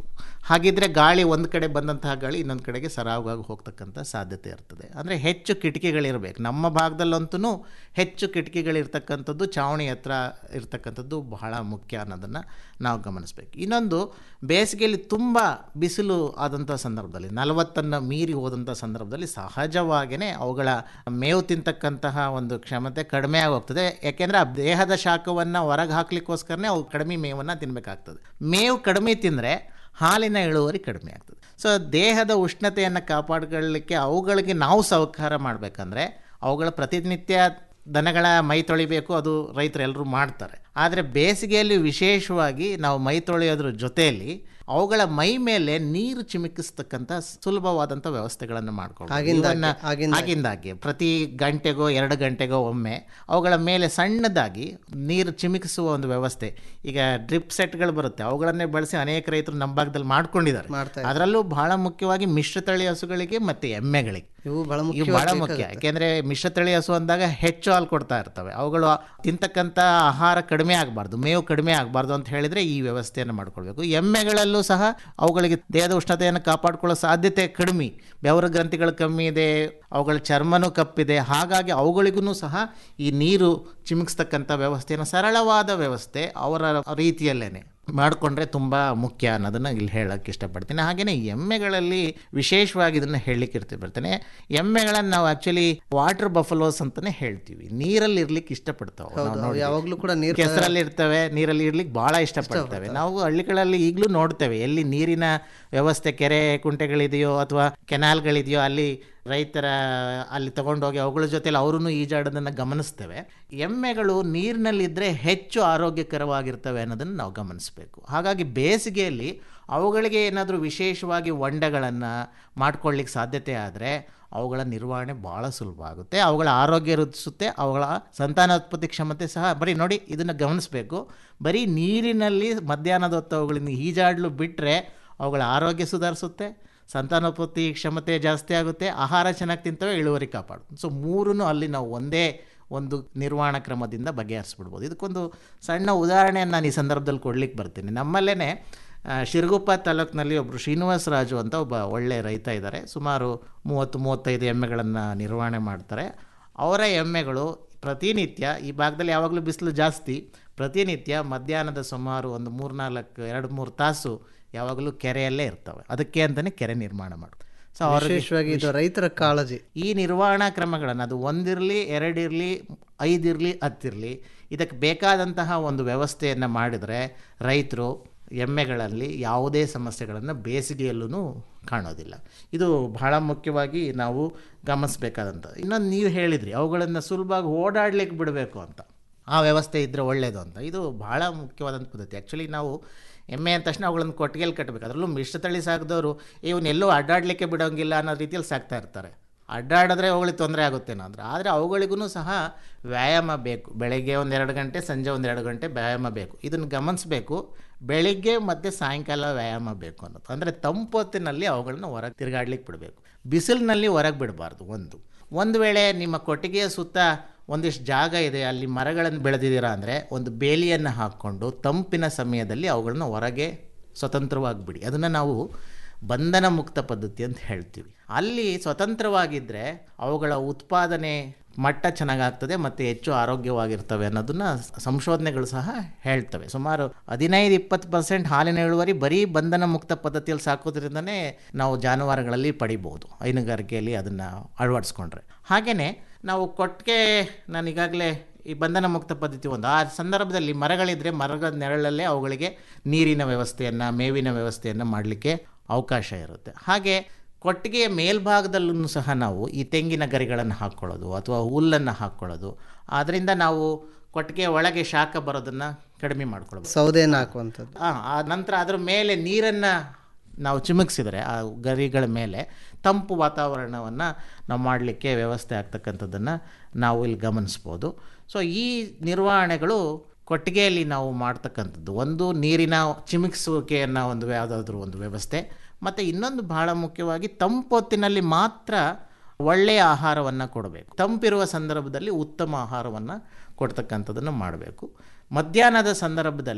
ಹಾಗಿದ್ರೆ ಗಾಳಿ ಒಂದು ಕಡೆ ಬಂದಂತಹ ಗಾಳಿ ಇನ್ನೊಂದು ಕಡೆಗೆ ಸರಾಗವಾಗಿ ಹೋಗ್ತಕ್ಕಂಥ ಸಾಧ್ಯತೆ ಇರ್ತದೆ ಅಂದರೆ ಹೆಚ್ಚು ಕಿಟಕಿಗಳಿರಬೇಕು ನಮ್ಮ ಭಾಗದಲ್ಲಂತೂ ಹೆಚ್ಚು ಕಿಟಕಿಗಳಿರ್ತಕ್ಕಂಥದ್ದು ಚಾವಣಿ ಹತ್ರ ಇರ್ತಕ್ಕಂಥದ್ದು ಬಹಳ ಮುಖ್ಯ ಅನ್ನೋದನ್ನು ನಾವು ಗಮನಿಸಬೇಕು ಇನ್ನೊಂದು ಬೇಸಿಗೆಯಲ್ಲಿ ತುಂಬ ಬಿಸಿಲು ಆದಂಥ ಸಂದರ್ಭದಲ್ಲಿ ನಲವತ್ತನ್ನು ಮೀರಿ ಹೋದಂಥ ಸಂದರ್ಭದಲ್ಲಿ ಸಹಜವಾಗಿಯೇ ಅವುಗಳ ಮೇವು ತಿಂತಕ್ಕಂತಹ ಒಂದು ಕ್ಷಮತೆ ಕಡಿಮೆ ಆಗೋಗ್ತದೆ ಯಾಕೆಂದರೆ ಆ ದೇಹದ ಶಾಖವನ್ನು ಹೊರಗೆ ಹಾಕ್ಲಿಕ್ಕೋಸ್ಕರನೇ ಅವು ಕಡಿಮೆ ಮೇವನ್ನು ತಿನ್ನಬೇಕಾಗ್ತದೆ ಮೇವು ಕಡಿಮೆ ತಿಂದರೆ ಹಾಲಿನ ಇಳುವರಿ ಕಡಿಮೆ ಆಗ್ತದೆ ಸೊ ದೇಹದ ಉಷ್ಣತೆಯನ್ನು ಕಾಪಾಡ್ಕೊಳ್ಳಿಕ್ಕೆ ಅವುಗಳಿಗೆ ನಾವು ಸಹಕಾರ ಮಾಡಬೇಕಂದ್ರೆ ಅವುಗಳ ಪ್ರತಿನಿತ್ಯ ದನಗಳ ಮೈ ತೊಳಿಬೇಕು ಅದು ರೈತರು ಎಲ್ಲರೂ ಮಾಡ್ತಾರೆ ಆದರೆ ಬೇಸಿಗೆಯಲ್ಲಿ ವಿಶೇಷವಾಗಿ ನಾವು ಮೈ ತೊಳೆಯೋದ್ರ ಜೊತೆಯಲ್ಲಿ ಅವುಗಳ ಮೈ ಮೇಲೆ ನೀರು ಚಿಮುಕಿಸ್ತಕ್ಕಂಥ ಸುಲಭವಾದಂಥ ವ್ಯವಸ್ಥೆಗಳನ್ನು ಮಾಡ್ಕೊಂಡು ಆಗಿಂದಾಗ್ಗೆ, ಆಗಿಂದಾಗ್ಗೆ. ಆಗಿಂದಾಗೆ ಪ್ರತಿ ಗಂಟೆಗೋ ಎರಡು ಗಂಟೆಗೋ ಒಮ್ಮೆ ಅವುಗಳ ಮೇಲೆ ಸಣ್ಣದಾಗಿ ನೀರು ಚಿಮುಕಿಸುವ ಒಂದು ವ್ಯವಸ್ಥೆ ಈಗ ಡ್ರಿಪ್ ಸೆಟ್ಗಳು ಬರುತ್ತೆ ಅವುಗಳನ್ನೇ ಬಳಸಿ ಅನೇಕ ರೈತರು ನಮ್ಮ ಭಾಗದಲ್ಲಿ ಮಾಡ್ಕೊಂಡಿದ್ದಾರೆ ಅದರಲ್ಲೂ ಬಹಳ ಮುಖ್ಯವಾಗಿ ಮಿಶ್ರತಳಿ ಹಸುಗಳಿಗೆ ಮತ್ತು ಎಮ್ಮೆಗಳಿಗೆ ಇವು ಬಹಳ ಇವು ಬಹಳ ಮುಖ್ಯ ಯಾಕೆಂದರೆ ಮಿಶ್ರತಳಿ ಹಸು ಅಂದಾಗ ಹೆಚ್ಚು ಹಾಲು ಕೊಡ್ತಾ ಇರ್ತವೆ ಅವುಗಳು ತಿಂತಕ್ಕಂಥ ಆಹಾರ ಕಡಿಮೆ ಆಗಬಾರ್ದು ಮೇವು ಕಡಿಮೆ ಆಗಬಾರ್ದು ಅಂತ ಹೇಳಿದರೆ ಈ ವ್ಯವಸ್ಥೆಯನ್ನು ಮಾಡ್ಕೊಳ್ಬೇಕು ಎಮ್ಮೆಗಳಲ್ಲೂ ಸಹ ಅವುಗಳಿಗೆ ದೇಹದ ಉಷ್ಣತೆಯನ್ನು ಕಾಪಾಡಿಕೊಳ್ಳೋ ಸಾಧ್ಯತೆ ಕಡಿಮೆ ಬೆವರ ಗ್ರಂಥಿಗಳು ಕಮ್ಮಿ ಇದೆ ಅವುಗಳ ಚರ್ಮನೂ ಕಪ್ಪಿದೆ ಹಾಗಾಗಿ ಅವುಗಳಿಗೂ ಸಹ ಈ ನೀರು ಚಿಮುಕಿಸ್ತಕ್ಕಂಥ ವ್ಯವಸ್ಥೆಯನ್ನು ಸರಳವಾದ ವ್ಯವಸ್ಥೆ ಅವರ ರೀತಿಯಲ್ಲೇನೆ ಮಾಡಿಕೊಂಡ್ರೆ ತುಂಬ ಮುಖ್ಯ ಅನ್ನೋದನ್ನು ಇಲ್ಲಿ ಹೇಳಕ್ಕೆ ಇಷ್ಟಪಡ್ತೀನಿ ಹಾಗೆಯೇ ಎಮ್ಮೆಗಳಲ್ಲಿ ವಿಶೇಷವಾಗಿ ಇದನ್ನು ಹೇಳಲಿಕ್ಕೆ ಇರ್ತೀವಿ ಬರ್ತೇನೆ ಎಮ್ಮೆಗಳನ್ನು ನಾವು ಆ್ಯಕ್ಚುಲಿ ವಾಟರ್ ಬಫಲೋಸ್ ಅಂತಲೇ ಹೇಳ್ತೀವಿ ನೀರಲ್ಲಿ ಇರ್ಲಿಕ್ಕೆ ಇಷ್ಟಪಡ್ತಾವೆ ಹೌದು, ನಾವು ಅವು ನೋಡಿದ್ದೀವಿ. ಯಾವಾಗ್ಲೂ ಕೂಡ ನೀರ್ ಕೆಸರಲ್ಲಿ ಇರ್ತವೆ ನೀರಲ್ಲಿ ಇರ್ಲಿಕ್ಕೆ ಭಾಳ ಇಷ್ಟಪಡ್ತವೆ ನಾವು ಹಳ್ಳಿಗಳಲ್ಲಿ ಈಗಲೂ ನೋಡ್ತೇವೆ ಎಲ್ಲಿ ನೀರಿನ ವ್ಯವಸ್ಥೆ ಕೆರೆ ಕುಂಟೆಗಳಿದೆಯೋ ಅಥವಾ ಕೆನಾಲ್ಗಳಿದೆಯೋ ಅಲ್ಲಿ ರೈತರ ಅಲ್ಲಿ ತಗೊಂಡೋಗಿ ಅವುಗಳ ಜೊತೆಲಿ ಅವರೂ ಈಜಾಡೋದನ್ನು ಗಮನಿಸ್ತೇವೆ ಎಮ್ಮೆಗಳು ನೀರಿನಲ್ಲಿದ್ದರೆ ಹೆಚ್ಚು ಆರೋಗ್ಯಕರವಾಗಿರ್ತವೆ ಅನ್ನೋದನ್ನು ನಾವು ಗಮನಿಸಬೇಕು ಹಾಗಾಗಿ ಬೇಸಿಗೆಯಲ್ಲಿ ಅವುಗಳಿಗೆ ಏನಾದರೂ ವಿಶೇಷವಾಗಿ ಹೊಂಡಗಳನ್ನು ಮಾಡ್ಕೊಳ್ಳಿಕ್ಕೆ ಸಾಧ್ಯತೆ ಆದರೆ ಅವುಗಳ ನಿರ್ವಹಣೆ ಭಾಳ ಸುಲಭ ಆಗುತ್ತೆ ಅವುಗಳ ಆರೋಗ್ಯ ವೃದ್ಧಿಸುತ್ತೆ ಅವುಗಳ ಸಂತಾನೋತ್ಪತ್ತಿ ಕ್ಷಮತೆ ಸಹ ಬರೀ ನೋಡಿ ಇದನ್ನು ಗಮನಿಸಬೇಕು ಬರೀ ನೀರಿನಲ್ಲಿ ಮಧ್ಯಾಹ್ನದ ಹೊತ್ತು ಅವುಗಳಿಂದ ಈಜಾಡಲು ಬಿಟ್ಟರೆ ಅವುಗಳ ಆರೋಗ್ಯ ಸುಧಾರಿಸುತ್ತೆ ಸಂತಾನೋತ್ಪತ್ತಿ ಕ್ಷಮತೆ ಜಾಸ್ತಿ ಆಗುತ್ತೆ ಆಹಾರ ಚೆನ್ನಾಗಿ ತಿಂತವೆ ಇಳುವರಿ ಕಾಪಾಡು ಸೊ ಮೂರೂ ಅಲ್ಲಿ ನಾವು ಒಂದೇ ಒಂದು ನಿರ್ವಹಣಾ ಕ್ರಮದಿಂದ ಬಗೆಹರಿಸ್ಬಿಡ್ಬೋದು ಇದಕ್ಕೊಂದು ಸಣ್ಣ ಉದಾಹರಣೆಯನ್ನು ನಾನು ಈ ಸಂದರ್ಭದಲ್ಲಿ ಕೊಡ್ಲಿಕ್ಕೆ ಬರ್ತೀನಿ ನಮ್ಮಲ್ಲೇ ಶಿರಗುಪ್ಪ ತಾಲೂಕಿನಲ್ಲಿ ಒಬ್ಬರು ಶ್ರೀನಿವಾಸ ರಾಜು ಅಂತ ಒಬ್ಬ ಒಳ್ಳೆಯ ರೈತ ಇದ್ದಾರೆ ಸುಮಾರು ಮೂವತ್ತು ಮೂವತ್ತೈದು ಎಮ್ಮೆಗಳನ್ನು ನಿರ್ವಹಣೆ ಮಾಡ್ತಾರೆ ಅವರ ಎಮ್ಮೆಗಳು ಪ್ರತಿನಿತ್ಯ ಈ ಭಾಗದಲ್ಲಿ ಯಾವಾಗಲೂ ಬಿಸಿಲು ಜಾಸ್ತಿ ಪ್ರತಿನಿತ್ಯ ಮಧ್ಯಾಹ್ನದ ಸುಮಾರು ಒಂದು ಮೂರ್ನಾಲ್ಕು ಎರಡು ಮೂರು ತಾಸು ಯಾವಾಗಲೂ ಕೆರೆಯಲ್ಲೇ ಇರ್ತವೆ ಅದಕ್ಕೆ ಅಂತಲೇ ಕೆರೆ ನಿರ್ಮಾಣ ಮಾಡು ಸೊ ಅವ್ರಿಗೆ ವಿಶೇಷವಾಗಿ ಇದು ರೈತರ ಕಾಳಜಿ ಈ ನಿರ್ವಹಣಾ ಕ್ರಮಗಳನ್ನು ಅದು ಒಂದಿರಲಿ ಎರಡಿರಲಿ ಐದಿರಲಿ ಹತ್ತಿರಲಿ ಇದಕ್ಕೆ ಬೇಕಾದಂತಹ ಒಂದು ವ್ಯವಸ್ಥೆಯನ್ನು ಮಾಡಿದರೆ ರೈತರು ಎಮ್ಮೆಗಳಲ್ಲಿ ಯಾವುದೇ ಸಮಸ್ಯೆಗಳನ್ನು ಬೇಸಿಗೆಯಲ್ಲೂ ಕಾಣೋದಿಲ್ಲ ಇದು ಬಹಳ ಮುಖ್ಯವಾಗಿ ನಾವು ಗಮನಿಸಬೇಕಾದಂಥ ಇನ್ನೊಂದು ನೀವು ಹೇಳಿದ್ರಿ ಅವುಗಳನ್ನು ಸುಲಭವಾಗಿ ಓಡಾಡ್ಲಿಕ್ಕೆ ಬಿಡಬೇಕು ಅಂತ ಆ ವ್ಯವಸ್ಥೆ ಇದ್ದರೆ ಒಳ್ಳೆಯದು ಅಂತ ಇದು ಬಹಳ ಮುಖ್ಯವಾದಂಥ ಪದ್ಧತಿ ಆ್ಯಕ್ಚುಲಿ ನಾವು ಎಮ್ಮೆ ಅಂದ ತಕ್ಷಣ ಅವುಗಳನ್ನು ಕೊಟ್ಟಿಗೆಯಲ್ಲಿ ಕಟ್ಟಬೇಕು ಅದರಲ್ಲೂ ಮಿಶ್ರತಳಿ ಸಾಕಿದವರು ಇವನ್ನೆಲ್ಲೂ ಅಡ್ಡಾಡಲಿಕ್ಕೆ ಬಿಡೋಂಗಿಲ್ಲ ಅನ್ನೋ ರೀತಿಯಲ್ಲಿ ಸಾಕ್ತಾ ಇರ್ತಾರೆ ಅಡ್ಡಾಡಿದ್ರೆ ಅವುಗಳಿಗೆ ತೊಂದರೆ ಆಗುತ್ತೇನೋ ಅಂದ್ರೆ ಆದರೆ ಅವುಗಳಿಗೂ ಸಹ ವ್ಯಾಯಾಮ ಬೇಕು ಬೆಳಗ್ಗೆ ಒಂದೆರಡು ಗಂಟೆ ಸಂಜೆ ಒಂದೆರಡು ಗಂಟೆ ವ್ಯಾಯಾಮ ಬೇಕು ಇದನ್ನು ಗಮನಿಸಬೇಕು ಬೆಳಿಗ್ಗೆ ಮತ್ತು ಸಾಯಂಕಾಲ ವ್ಯಾಯಾಮ ಬೇಕು ಅನ್ನೋದು ಅಂದರೆ ತಂಪೊತ್ತಿನಲ್ಲಿ ಅವುಗಳನ್ನ ಹೊರಗೆ ತಿರುಗಾಡ್ಲಿಕ್ಕೆ ಬಿಡಬೇಕು ಬಿಸಿಲಿನಲ್ಲಿ ಹೊರಗೆ ಬಿಡಬಾರ್ದು ಒಂದು ಒಂದು ವೇಳೆ ನಿಮ್ಮ ಕೊಟ್ಟಿಗೆಯ ಸುತ್ತ ಒಂದಿಷ್ಟು ಜಾಗ ಇದೆ ಅಲ್ಲಿ ಮರಗಳನ್ನು ಬೆಳೆದಿದ್ದೀರಾ ಅಂದರೆ ಒಂದು ಬೇಲಿಯನ್ನು ಹಾಕ್ಕೊಂಡು ತಂಪಿನ ಸಮಯದಲ್ಲಿ ಅವುಗಳನ್ನ ಹೊರಗೆ ಸ್ವತಂತ್ರವಾಗಿ ಬಿಡಿ ಅದನ್ನು ನಾವು ಬಂಧನ ಮುಕ್ತ ಪದ್ಧತಿ ಅಂತ ಹೇಳ್ತೀವಿ ಅಲ್ಲಿ ಸ್ವತಂತ್ರವಾಗಿದ್ದರೆ ಅವುಗಳ ಉತ್ಪಾದನೆ ಮಟ್ಟ ಚೆನ್ನಾಗಾಗ್ತದೆ ಮತ್ತು ಹೆಚ್ಚು ಆರೋಗ್ಯವಾಗಿರ್ತವೆ ಅನ್ನೋದನ್ನ ಸಂಶೋಧನೆಗಳು ಸಹ ಹೇಳ್ತವೆ ಸುಮಾರು ಹದಿನೈದು ಇಪ್ಪತ್ತು ಪರ್ಸೆಂಟ್ ಹಾಲಿನ ಇಳುವರಿ ಬರೀ ಬಂಧನ ಮುಕ್ತ ಪದ್ಧತಿಯಲ್ಲಿ ಸಾಕೋದ್ರಿಂದನೇ ನಾವು ಜಾನುವಾರುಗಳಲ್ಲಿ ಪಡಿಬೋದು ಹೈನುಗಾರಿಕೆಯಲ್ಲಿ ಅದನ್ನು ಅಳವಡಿಸ್ಕೊಂಡ್ರೆ ಹಾಗೆಯೇ ನಾವು ಕೊಟ್ಟಿಗೆ ನಾನು ಈಗಾಗಲೇ ಈ ಬಂಧನ ಮುಕ್ತ ಪದ್ಧತಿ ಒಂದು ಆ ಸಂದರ್ಭದಲ್ಲಿ ಮರಗಳಿದ್ದರೆ ಮರದ ನೆರಳಲ್ಲೇ ಅವುಗಳಿಗೆ ನೀರಿನ ವ್ಯವಸ್ಥೆಯನ್ನು ಮೇವಿನ ವ್ಯವಸ್ಥೆಯನ್ನು ಮಾಡಲಿಕ್ಕೆ ಅವಕಾಶ ಇರುತ್ತೆ ಹಾಗೆ ಕೊಟ್ಟಿಗೆಯ ಮೇಲ್ಭಾಗದಲ್ಲೂ ಸಹ ನಾವು ಈ ತೆಂಗಿನ ಗರಿಗಳನ್ನು ಹಾಕ್ಕೊಳ್ಳೋದು ಅಥವಾ ಹುಲ್ಲನ್ನು ಹಾಕ್ಕೊಳ್ಳೋದು ಅದರಿಂದ ನಾವು ಕೊಟ್ಟಿಗೆ ಒಳಗೆ ಶಾಖ ಬರೋದನ್ನು ಕಡಿಮೆ ಮಾಡ್ಕೊಳ್ಬೋದು ಸೌದೆಯನ್ನು ಹಾಕುವಂಥದ್ದು ಆ ಆ ನಂತರ ಅದರ ಮೇಲೆ ನೀರನ್ನು ನಾವು ಚಿಮುಕಿಸಿದರೆ ಆ ಗರಿಗಳ ಮೇಲೆ ತಂಪು ವಾತಾವರಣವನ್ನು ನಾವು ಮಾಡಲಿಕ್ಕೆ ವ್ಯವಸ್ಥೆ ಆಗ್ತಕ್ಕಂಥದ್ದನ್ನು ನಾವು ಇಲ್ಲಿ ಗಮನಿಸ್ಬೋದು ಸೊ ಈ ನಿರ್ವಹಣೆಗಳು ಕೊಟ್ಟಿಗೆಯಲ್ಲಿ ನಾವು ಮಾಡ್ತಕ್ಕಂಥದ್ದು ಒಂದು ನೀರಿನ ಚಿಮುಕಿಸುವಿಕೆಯನ್ನು ಒಂದು ಯಾವುದಾದ್ರೂ ಒಂದು ವ್ಯವಸ್ಥೆ ಮತ್ತು ಇನ್ನೊಂದು ಬಹಳ ಮುಖ್ಯವಾಗಿ ತಂಪೊತ್ತಿನಲ್ಲಿ ಮಾತ್ರ ಒಳ್ಳೆಯ ಆಹಾರವನ್ನು ಕೊಡಬೇಕು ತಂಪಿರುವ ಸಂದರ್ಭದಲ್ಲಿ ಉತ್ತಮ ಆಹಾರವನ್ನು ಕೊಡ್ತಕ್ಕಂಥದ್ದನ್ನು ಮಾಡಬೇಕು ಮಧ್ಯಾಹ್ನದ ಸಂದರ್ಭದಲ್ಲಿ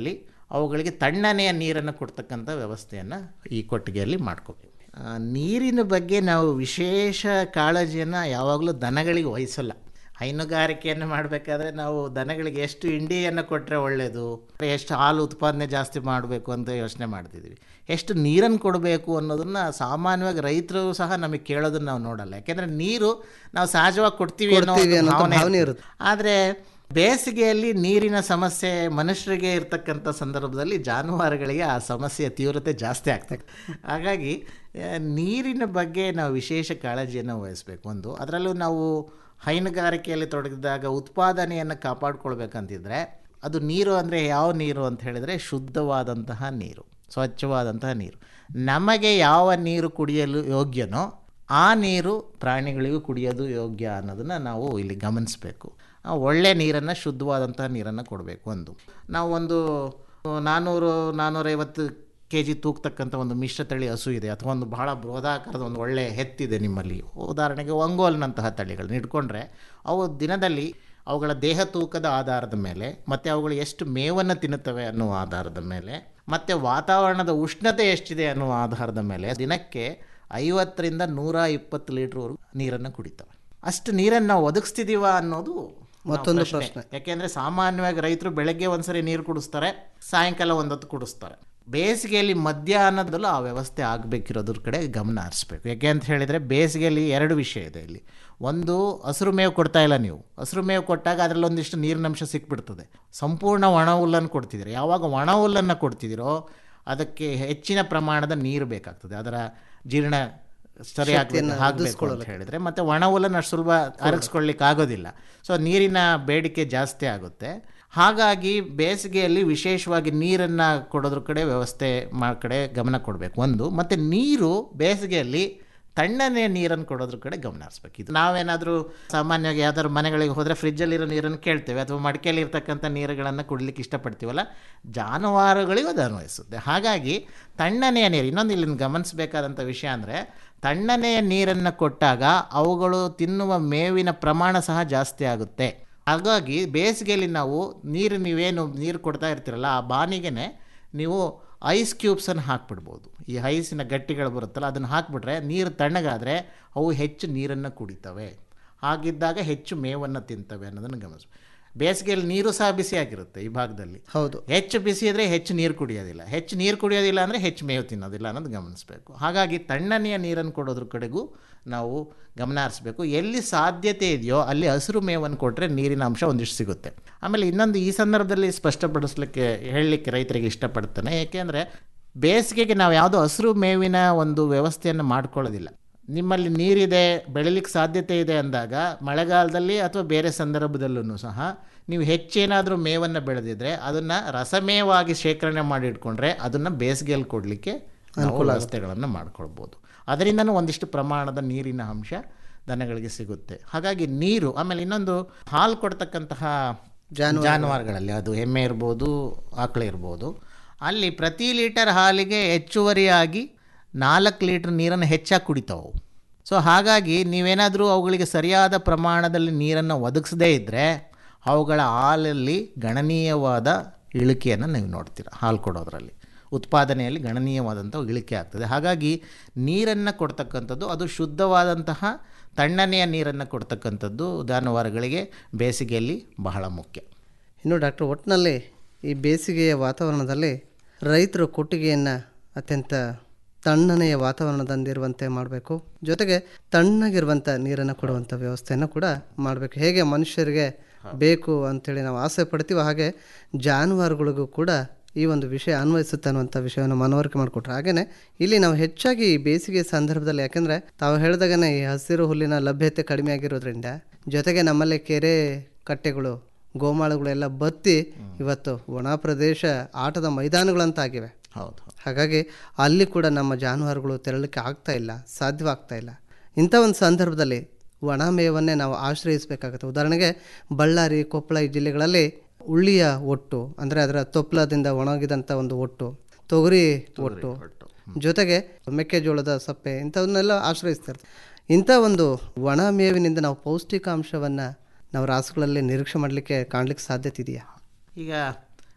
ಅವುಗಳಿಗೆ ತಣ್ಣನೆಯ ನೀರನ್ನು ಕೊಡ್ತಕ್ಕಂಥ ವ್ಯವಸ್ಥೆಯನ್ನು ಈ ಕೊಟ್ಟಿಗೆಯಲ್ಲಿ ಮಾಡ್ಕೋಬೇಕು ಆ, ನೀರಿನ ಬಗ್ಗೆ ನಾವು ವಿಶೇಷ ಕಾಳಜಿಯನ್ನು ಯಾವಾಗಲೂ ದನಗಳಿಗೆ ವಹಿಸಲ್ಲ ಹೈನುಗಾರಿಕೆಯನ್ನು ಮಾಡಬೇಕಾದ್ರೆ ನಾವು ದನಗಳಿಗೆ ಎಷ್ಟು ಇಂಡಿಯನ್ನು ಕೊಟ್ಟರೆ ಒಳ್ಳೆಯದು ಎಷ್ಟು ಹಾಲು ಉತ್ಪಾದನೆ ಜಾಸ್ತಿ ಮಾಡಬೇಕು ಅಂತ ಯೋಚನೆ ಮಾಡ್ತಿದ್ವಿ ಎಷ್ಟು ನೀರನ್ನು ಕೊಡಬೇಕು ಅನ್ನೋದನ್ನು ಸಾಮಾನ್ಯವಾಗಿ ರೈತರು ಸಹ ನಮಗೆ ಕೇಳೋದನ್ನು ನಾವು ನೋಡಲ್ಲ ಯಾಕೆಂದರೆ ನೀರು ನಾವು ಸಹಜವಾಗಿ ಕೊಡ್ತೀವಿ ಅನ್ನೋ ಕೊಡ್ತೀವಿ ಒಂದು ಅನ್ನೋ ಭಾವನೆ ಭಾವನೆ ಇರುತ್ತೆ. ಆದರೆ ಬೇಸಿಗೆಯಲ್ಲಿ ನೀರಿನ ಸಮಸ್ಯೆ ಮನುಷ್ಯರಿಗೆ ಇರ್ತಕ್ಕಂಥ ಸಂದರ್ಭದಲ್ಲಿ ಜಾನುವಾರುಗಳಿಗೆ ಆ ಸಮಸ್ಯೆಯ ತೀವ್ರತೆ ಜಾಸ್ತಿ ಆಗ್ತದೆ ಹಾಗಾಗಿ ಆ, ನೀರಿನ ಬಗ್ಗೆ ನಾವು ವಿಶೇಷ ಕಾಳಜಿಯನ್ನು ವಹಿಸಬೇಕು ಒಂದು ಅದರಲ್ಲೂ ನಾವು ಹೈನುಗಾರಿಕೆಯಲ್ಲಿ ತೊಡಗಿದಾಗ ಉತ್ಪಾದನೆಯನ್ನು ಕಾಪಾಡ್ಕೊಳ್ಬೇಕಂತಿದ್ರೆ ಅದು ನೀರು ಅಂದರೆ ಯಾವ ನೀರು ಅಂತ ಹೇಳಿದರೆ ಶುದ್ಧವಾದಂತಹ ನೀರು ಸ್ವಚ್ಛವಾದಂತಹ ನೀರು ನಮಗೆ ಯಾವ ನೀರು ಕುಡಿಯಲು ಯೋಗ್ಯನೋ ಆ ನೀರು ಪ್ರಾಣಿಗಳಿಗೂ ಕುಡಿಯೋದು ಯೋಗ್ಯ ಅನ್ನೋದನ್ನು ನಾವು ಇಲ್ಲಿ ಗಮನಿಸಬೇಕು ಆ ಒಳ್ಳೆ ನೀರನ್ನು ಶುದ್ಧವಾದಂತಹ ನೀರನ್ನು ಕೊಡಬೇಕು ಒಂದು ನಾವು ಒಂದು ನಾನ್ನೂರು ನಾನ್ನೂರೈವತ್ತು ಕೆ ಜಿ ತೂಗ್ತಕ್ಕಂಥ ಒಂದು ಮಿಶ್ರತಳಿ ಹಸು ಇದೆ ಅಥವಾ ಒಂದು ಬಹಳ ಬೃಹದಾಕಾರದ ಒಂದು ಒಳ್ಳೆ ಹೆತ್ತಿದೆ ನಿಮ್ಮಲ್ಲಿ ಉದಾಹರಣೆಗೆ ಒಂಗೋಲ್ನಂತಹ ತಳಿಗಳನ್ನ ಇಟ್ಕೊಂಡ್ರೆ ಅವು ದಿನದಲ್ಲಿ ಅವುಗಳ ದೇಹ ತೂಕದ ಆಧಾರದ ಮೇಲೆ ಮತ್ತು ಅವುಗಳು ಎಷ್ಟು ಮೇವನ್ನು ತಿನ್ನುತ್ತವೆ ಅನ್ನುವ ಆಧಾರದ ಮೇಲೆ ಮತ್ತು ವಾತಾವರಣದ ಉಷ್ಣತೆ ಎಷ್ಟಿದೆ ಅನ್ನುವ ಆಧಾರದ ಮೇಲೆ ದಿನಕ್ಕೆ ಐವತ್ತರಿಂದ ನೂರ ಇಪ್ಪತ್ತು ಲೀಟ್ರ್ವರೆಗೂ ನೀರನ್ನು ಕುಡಿತವೆ ಅಷ್ಟು ನೀರನ್ನು ನಾವು ಒದಗಿಸ್ತಿದ್ದೀವ ಅನ್ನೋದು ನಾವು ಮತ್ತೊಂದು ಪ್ರಶ್ನೆ. ಯಾಕೆಂದರೆ ಸಾಮಾನ್ಯವಾಗಿ ರೈತರು ಬೆಳಗ್ಗೆ ಒಂದ್ಸರಿ ನೀರು ಕುಡಿಸ್ತಾರೆ ಸಾಯಂಕಾಲ ಒಂದೊತ್ತು ಕುಡಿಸ್ತಾರೆ ಬೇಸಿಗೆಯಲ್ಲಿ ಮಧ್ಯಾಹ್ನದಲ್ಲೂ ಆ ವ್ಯವಸ್ಥೆ ಆಗಬೇಕಿರೋದ್ರ ಕಡೆ ಗಮನ ಹರಿಸ್ಬೇಕು ಯಾಕೆ ಅಂತ ಹೇಳಿದರೆ ಬೇಸಿಗೆಯಲ್ಲಿ ಎರಡು ವಿಷಯ ಇದೆ ಇಲ್ಲಿ ಒಂದು ಹಸಿರು ಮೇವು ಕೊಡ್ತಾ ಇಲ್ಲ ನೀವು ಹಸಿರು ಮೇವು ಕೊಟ್ಟಾಗ ಅದರಲ್ಲಿ ಒಂದಿಷ್ಟು ನೀರಿನ ಅಂಶ ಸಿಕ್ಬಿಡ್ತದೆ ಸಂಪೂರ್ಣ ಒಣ ಹುಲ್ಲನ್ನು ಕೊಡ್ತಿದ್ದೀರಿ ಯಾವಾಗ ಒಣ ಹುಲ್ಲನ್ನು ಕೊಡ್ತಿದ್ದೀರೋ ಅದಕ್ಕೆ ಹೆಚ್ಚಿನ ಪ್ರಮಾಣದ ನೀರು ಬೇಕಾಗ್ತದೆ ಅದರ ಜೀರ್ಣ ಸರಿಯಾಗಿ ಶಕ್ತಿಯನ್ನ ಆಗಬೇಕು ಅಂತ ವೃದ್ಧಿಸ್ಕೊಳ್ಳಲು. ಹೇಳಿದರೆ ಮತ್ತು ಒಣ ಹುಲ್ಲನ್ನು ಅಷ್ಟು ಸುಲಭ ಅರಗಿಸ್ಕೊಳ್ಳಿಕ್ಕೆ ಆಗೋದಿಲ್ಲ ಸೊ ನೀರಿನ ಬೇಡಿಕೆ ಜಾಸ್ತಿ ಆಗುತ್ತೆ ಹಾಗಾಗಿ ಬೇಸಿಗೆಯಲ್ಲಿ ವಿಶೇಷವಾಗಿ ನೀರನ್ನು ಕೊಡೋದ್ರ ಕಡೆ ವ್ಯವಸ್ಥೆ ಮಾ ಕಡೆ ಗಮನ ಕೊಡಬೇಕು ಒಂದು ಮತ್ತು ನೀರು ಬೇಸಿಗೆಯಲ್ಲಿ ತಣ್ಣನೆ ನೀರನ್ನು ಕೊಡೋದ್ರ ಕಡೆ ಗಮನ ಹರಿಸ್ಬೇಕು ಇದು ನಾವೇನಾದರೂ ಸಾಮಾನ್ಯವಾಗಿ ಯಾವ್ದಾದ್ರು ಮನೆಗಳಿಗೆ ಹೋದರೆ ಫ್ರಿಜ್ಜಲ್ಲಿರೋ ನೀರನ್ನು ಕೇಳ್ತೇವೆ ಅಥವಾ ಮಡಿಕೆಯಲ್ಲಿ ಇರ್ತಕ್ಕಂಥ ನೀರುಗಳನ್ನು ಕುಡಲಿಕ್ಕೆ ಇಷ್ಟಪಡ್ತೀವಲ್ಲ ಜಾನುವಾರುಗಳಿಗೂ ಅದು ಅನ್ವಯಿಸುತ್ತೆ ಹಾಗಾಗಿ ತಣ್ಣನೆಯ ನೀರು ಇನ್ನೊಂದು ಇಲ್ಲಿ ಗಮನಿಸಬೇಕಾದಂಥ ವಿಷಯ ಅಂದರೆ ತಣ್ಣನೆಯ ನೀರನ್ನು ಕೊಟ್ಟಾಗ ಅವುಗಳು ತಿನ್ನುವ ಮೇವಿನ ಪ್ರಮಾಣ ಸಹ ಜಾಸ್ತಿ ಆಗುತ್ತೆ ಹಾಗಾಗಿ ಬೇಸಿಗೆಯಲ್ಲಿ ನಾವು ನೀರು ನೀವೇನು ನೀರು ಕೊಡ್ತಾ ಇರ್ತೀರಲ್ಲ ಆ ಬಾನಿಗೆನೆ ನೀವು ಐಸ್ ಕ್ಯೂಬ್ಸನ್ನು ಹಾಕ್ಬಿಡ್ಬೋದು ಈ ಐಸಿನ ಗಟ್ಟಿಗಳು ಬರುತ್ತಲ್ಲ ಅದನ್ನು ಹಾಕ್ಬಿಟ್ರೆ ನೀರು ತಣ್ಣಗಾದರೆ ಅವು ಹೆಚ್ಚು ನೀರನ್ನು ಕುಡಿತವೆ ಹಾಗಿದ್ದಾಗ ಹೆಚ್ಚು ಮೇವನ್ನು ತಿಂತವೆ ಅನ್ನೋದನ್ನು ಗಮನಿಸ್ ಬೇಸಿಗೆಯಲ್ಲಿ ನೀರು ಸಹ ಬಿಸಿಯಾಗಿರುತ್ತೆ ಈ ಭಾಗದಲ್ಲಿ ಹೌದು ಹೆಚ್ಚು ಬಿಸಿ ಇದ್ದರೆ ಹೆಚ್ಚು ನೀರು ಕುಡಿಯೋದಿಲ್ಲ ಹೆಚ್ಚು ನೀರು ಕುಡಿಯೋದಿಲ್ಲ ಅಂದರೆ ಹೆಚ್ಚು ಮೇವು ತಿನ್ನೋದಿಲ್ಲ ಅನ್ನೋದು ಗಮನಿಸಬೇಕು ಹಾಗಾಗಿ ತಣ್ಣನೆಯ ನೀರನ್ನು ಕೊಡೋದ್ರ ಕಡೆಗೂ ನಾವು ಗಮನ ಹರಿಸ್ಬೇಕು ಎಲ್ಲಿ ಸಾಧ್ಯತೆ ಇದೆಯೋ ಅಲ್ಲಿ ಹಸಿರು ಮೇವನ್ನು ಕೊಟ್ಟರೆ ನೀರಿನ ಅಂಶ ಒಂದಿಷ್ಟು ಸಿಗುತ್ತೆ ಆಮೇಲೆ ಇನ್ನೊಂದು ಈ ಸಂದರ್ಭದಲ್ಲಿ ಸ್ಪಷ್ಟಪಡಿಸ್ಲಿಕ್ಕೆ ಹೇಳಲಿಕ್ಕೆ ರೈತರಿಗೆ ಇಷ್ಟಪಡ್ತಾನೆ ಏಕೆಂದರೆ ಬೇಸಿಗೆಗೆ ನಾವು ಯಾವುದೋ ಹಸಿರು ಮೇವಿನ ಒಂದು ವ್ಯವಸ್ಥೆಯನ್ನು ಮಾಡ್ಕೊಳ್ಳೋದಿಲ್ಲ ನಿಮ್ಮಲ್ಲಿ ನೀರಿದೆ ಬೆಳಿಲಿಕ್ಕೆ ಸಾಧ್ಯತೆ ಇದೆ ಅಂದಾಗ ಮಳೆಗಾಲದಲ್ಲಿ ಅಥವಾ ಬೇರೆ ಸಂದರ್ಭದಲ್ಲೂ ಸಹ ನೀವು ಹೆಚ್ಚೇನಾದರೂ ಮೇವನ್ನು ಬೆಳೆದಿದ್ರೆ ಅದನ್ನು ರಸಮೇವಾಗಿ ಶೇಖರಣೆ ಮಾಡಿ ಇಟ್ಕೊಂಡ್ರೆ ಅದನ್ನು ಬೇಸಿಗೆಯಲ್ಲಿ ಕೊಡಲಿಕ್ಕೆ ನಾವು ವ್ಯವಸ್ಥೆಗಳನ್ನು ಮಾಡ್ಕೊಳ್ಬೋದು ಅದರಿಂದನೂ ಒಂದಿಷ್ಟು ಪ್ರಮಾಣದ ನೀರಿನ ಅಂಶ ದನಗಳಿಗೆ ಸಿಗುತ್ತೆ ಹಾಗಾಗಿ ನೀರು ಆಮೇಲೆ ಇನ್ನೊಂದು ಹಾಲು ಕೊಡ್ತಕ್ಕಂತಹ ಜಾನುವಾರು. ಜಾನುವಾರುಗಳಲ್ಲಿ ಅದು ಎಮ್ಮೆ ಇರ್ಬೋದು ಆಕಳು ಇರ್ಬೋದು ಅಲ್ಲಿ ಪ್ರತಿ ಲೀಟರ್ ಹಾಲಿಗೆ ಹೆಚ್ಚುವರಿಯಾಗಿ ನಾಲ್ಕು ಲೀಟ್ರ್ ನೀರನ್ನು ಹೆಚ್ಚಾಗಿ ಕುಡಿತಾವೆ ಸೊ ಹಾಗಾಗಿ ನೀವೇನಾದರೂ ಅವುಗಳಿಗೆ ಸರಿಯಾದ ಪ್ರಮಾಣದಲ್ಲಿ ನೀರನ್ನು ಒದಗಿಸದೇ ಇದ್ದರೆ ಅವುಗಳ ಹಾಲಲ್ಲಿ ಗಣನೀಯವಾದ ಇಳಿಕೆಯನ್ನು ನೀವು ನೋಡ್ತೀರ ಹಾಲು ಕೊಡೋದ್ರಲ್ಲಿ ಉತ್ಪಾದನೆಯಲ್ಲಿ ಗಣನೀಯವಾದಂಥ ಇಳಿಕೆ ಆಗ್ತದೆ ಹಾಗಾಗಿ ನೀರನ್ನು ಕೊಡ್ತಕ್ಕಂಥದ್ದು ಅದು ಶುದ್ಧವಾದಂತಹ ತಣ್ಣನೆಯ ನೀರನ್ನು ಕೊಡ್ತಕ್ಕಂಥದ್ದು ಜಾನುವಾರುಗಳಿಗೆ ಬೇಸಿಗೆಯಲ್ಲಿ ಬಹಳ ಮುಖ್ಯ ಇನ್ನು ಡಾಕ್ಟರ್ ಒಟ್ಟಿನಲ್ಲಿ ಈ ಬೇಸಿಗೆಯ ವಾತಾವರಣದಲ್ಲಿ ರೈತರು ಕೊಟ್ಟಿಗೆಯನ್ನು ಅತ್ಯಂತ ತಣ್ಣನೆಯ ವಾತಾವರಣದಂದಿರುವಂತೆ ಮಾಡಬೇಕು ಜೊತೆಗೆ ತಣ್ಣಗಿರುವಂಥ ನೀರನ್ನು ಕೊಡುವಂಥ ವ್ಯವಸ್ಥೆಯನ್ನು ಕೂಡ ಮಾಡಬೇಕು ಹೇಗೆ ಮನುಷ್ಯರಿಗೆ ಬೇಕು ಅಂಥೇಳಿ ನಾವು ಆಸೆ ಪಡ್ತೀವೋ ಹಾಗೆ ಜಾನುವಾರುಗಳಿಗೂ ಕೂಡ ಈ ಒಂದು ವಿಷಯ ಅನ್ವಯಿಸುತ್ತೆ ಅನ್ನುವಂಥ ವಿಷಯವನ್ನು ಮನವರಿಕೆ ಮಾಡಿಕೊಟ್ರೆ ಹಾಗೆಯೇ ಇಲ್ಲಿ ನಾವು ಹೆಚ್ಚಾಗಿ ಈ ಬೇಸಿಗೆ ಸಂದರ್ಭದಲ್ಲಿ ಯಾಕೆಂದರೆ ತಾವು ಹೇಳಿದಾಗನೇ ಈ ಹಸಿರು ಹುಲ್ಲಿನ ಲಭ್ಯತೆ ಕಡಿಮೆ ಆಗಿರೋದ್ರಿಂದ ಜೊತೆಗೆ ನಮ್ಮಲ್ಲಿ ಕೆರೆ ಕಟ್ಟೆಗಳು ಗೋಮಾಳಗಳೆಲ್ಲ ಬತ್ತಿ ಇವತ್ತು ಒಣ ಪ್ರದೇಶ ಆಟದ ಮೈದಾನಗಳಂತಾಗಿವೆ ಹೌದು ಹಾಗಾಗಿ ಅಲ್ಲಿ ಕೂಡ ನಮ್ಮ ಜಾನುವಾರುಗಳು ತೆರಳಲಿಕ್ಕೆ ಆಗ್ತಾ ಇಲ್ಲ ಸಾಧ್ಯವಾಗ್ತಾ ಇಲ್ಲ ಇಂಥ ಒಂದು ಸಂದರ್ಭದಲ್ಲಿ ಒಣ ಮೇವನ್ನೇ ನಾವು ಆಶ್ರಯಿಸಬೇಕಾಗುತ್ತೆ ಉದಾಹರಣೆಗೆ ಬಳ್ಳಾರಿ ಕೊಪ್ಪಳ ಈ ಜಿಲ್ಲೆಗಳಲ್ಲಿ ಉಳ್ಳಿಯ ಒಟ್ಟು ಅಂದರೆ ಅದರ ತೊಪ್ಲದಿಂದ ಒಣಗಿದಂಥ ಒಂದು ಒಟ್ಟು ತೊಗರಿ ಒಟ್ಟು ಜೊತೆಗೆ ಮೆಕ್ಕೆಜೋಳದ ಸಪ್ಪೆ ಇಂಥವನ್ನೆಲ್ಲ ಆಶ್ರಯಿಸ್ತಾರೆ ಇಂಥ ಒಂದು ಒಣ ಮೇವಿನಿಂದ ನಾವು ಪೌಷ್ಟಿಕಾಂಶವನ್ನು ನಾವು ರಾಸುಗಳಲ್ಲಿ ನಿರೀಕ್ಷೆ ಮಾಡಲಿಕ್ಕೆ ಕಾಣಲಿಕ್ಕೆ ಸಾಧ್ಯತೆ ಇದೆಯಾ ಈಗ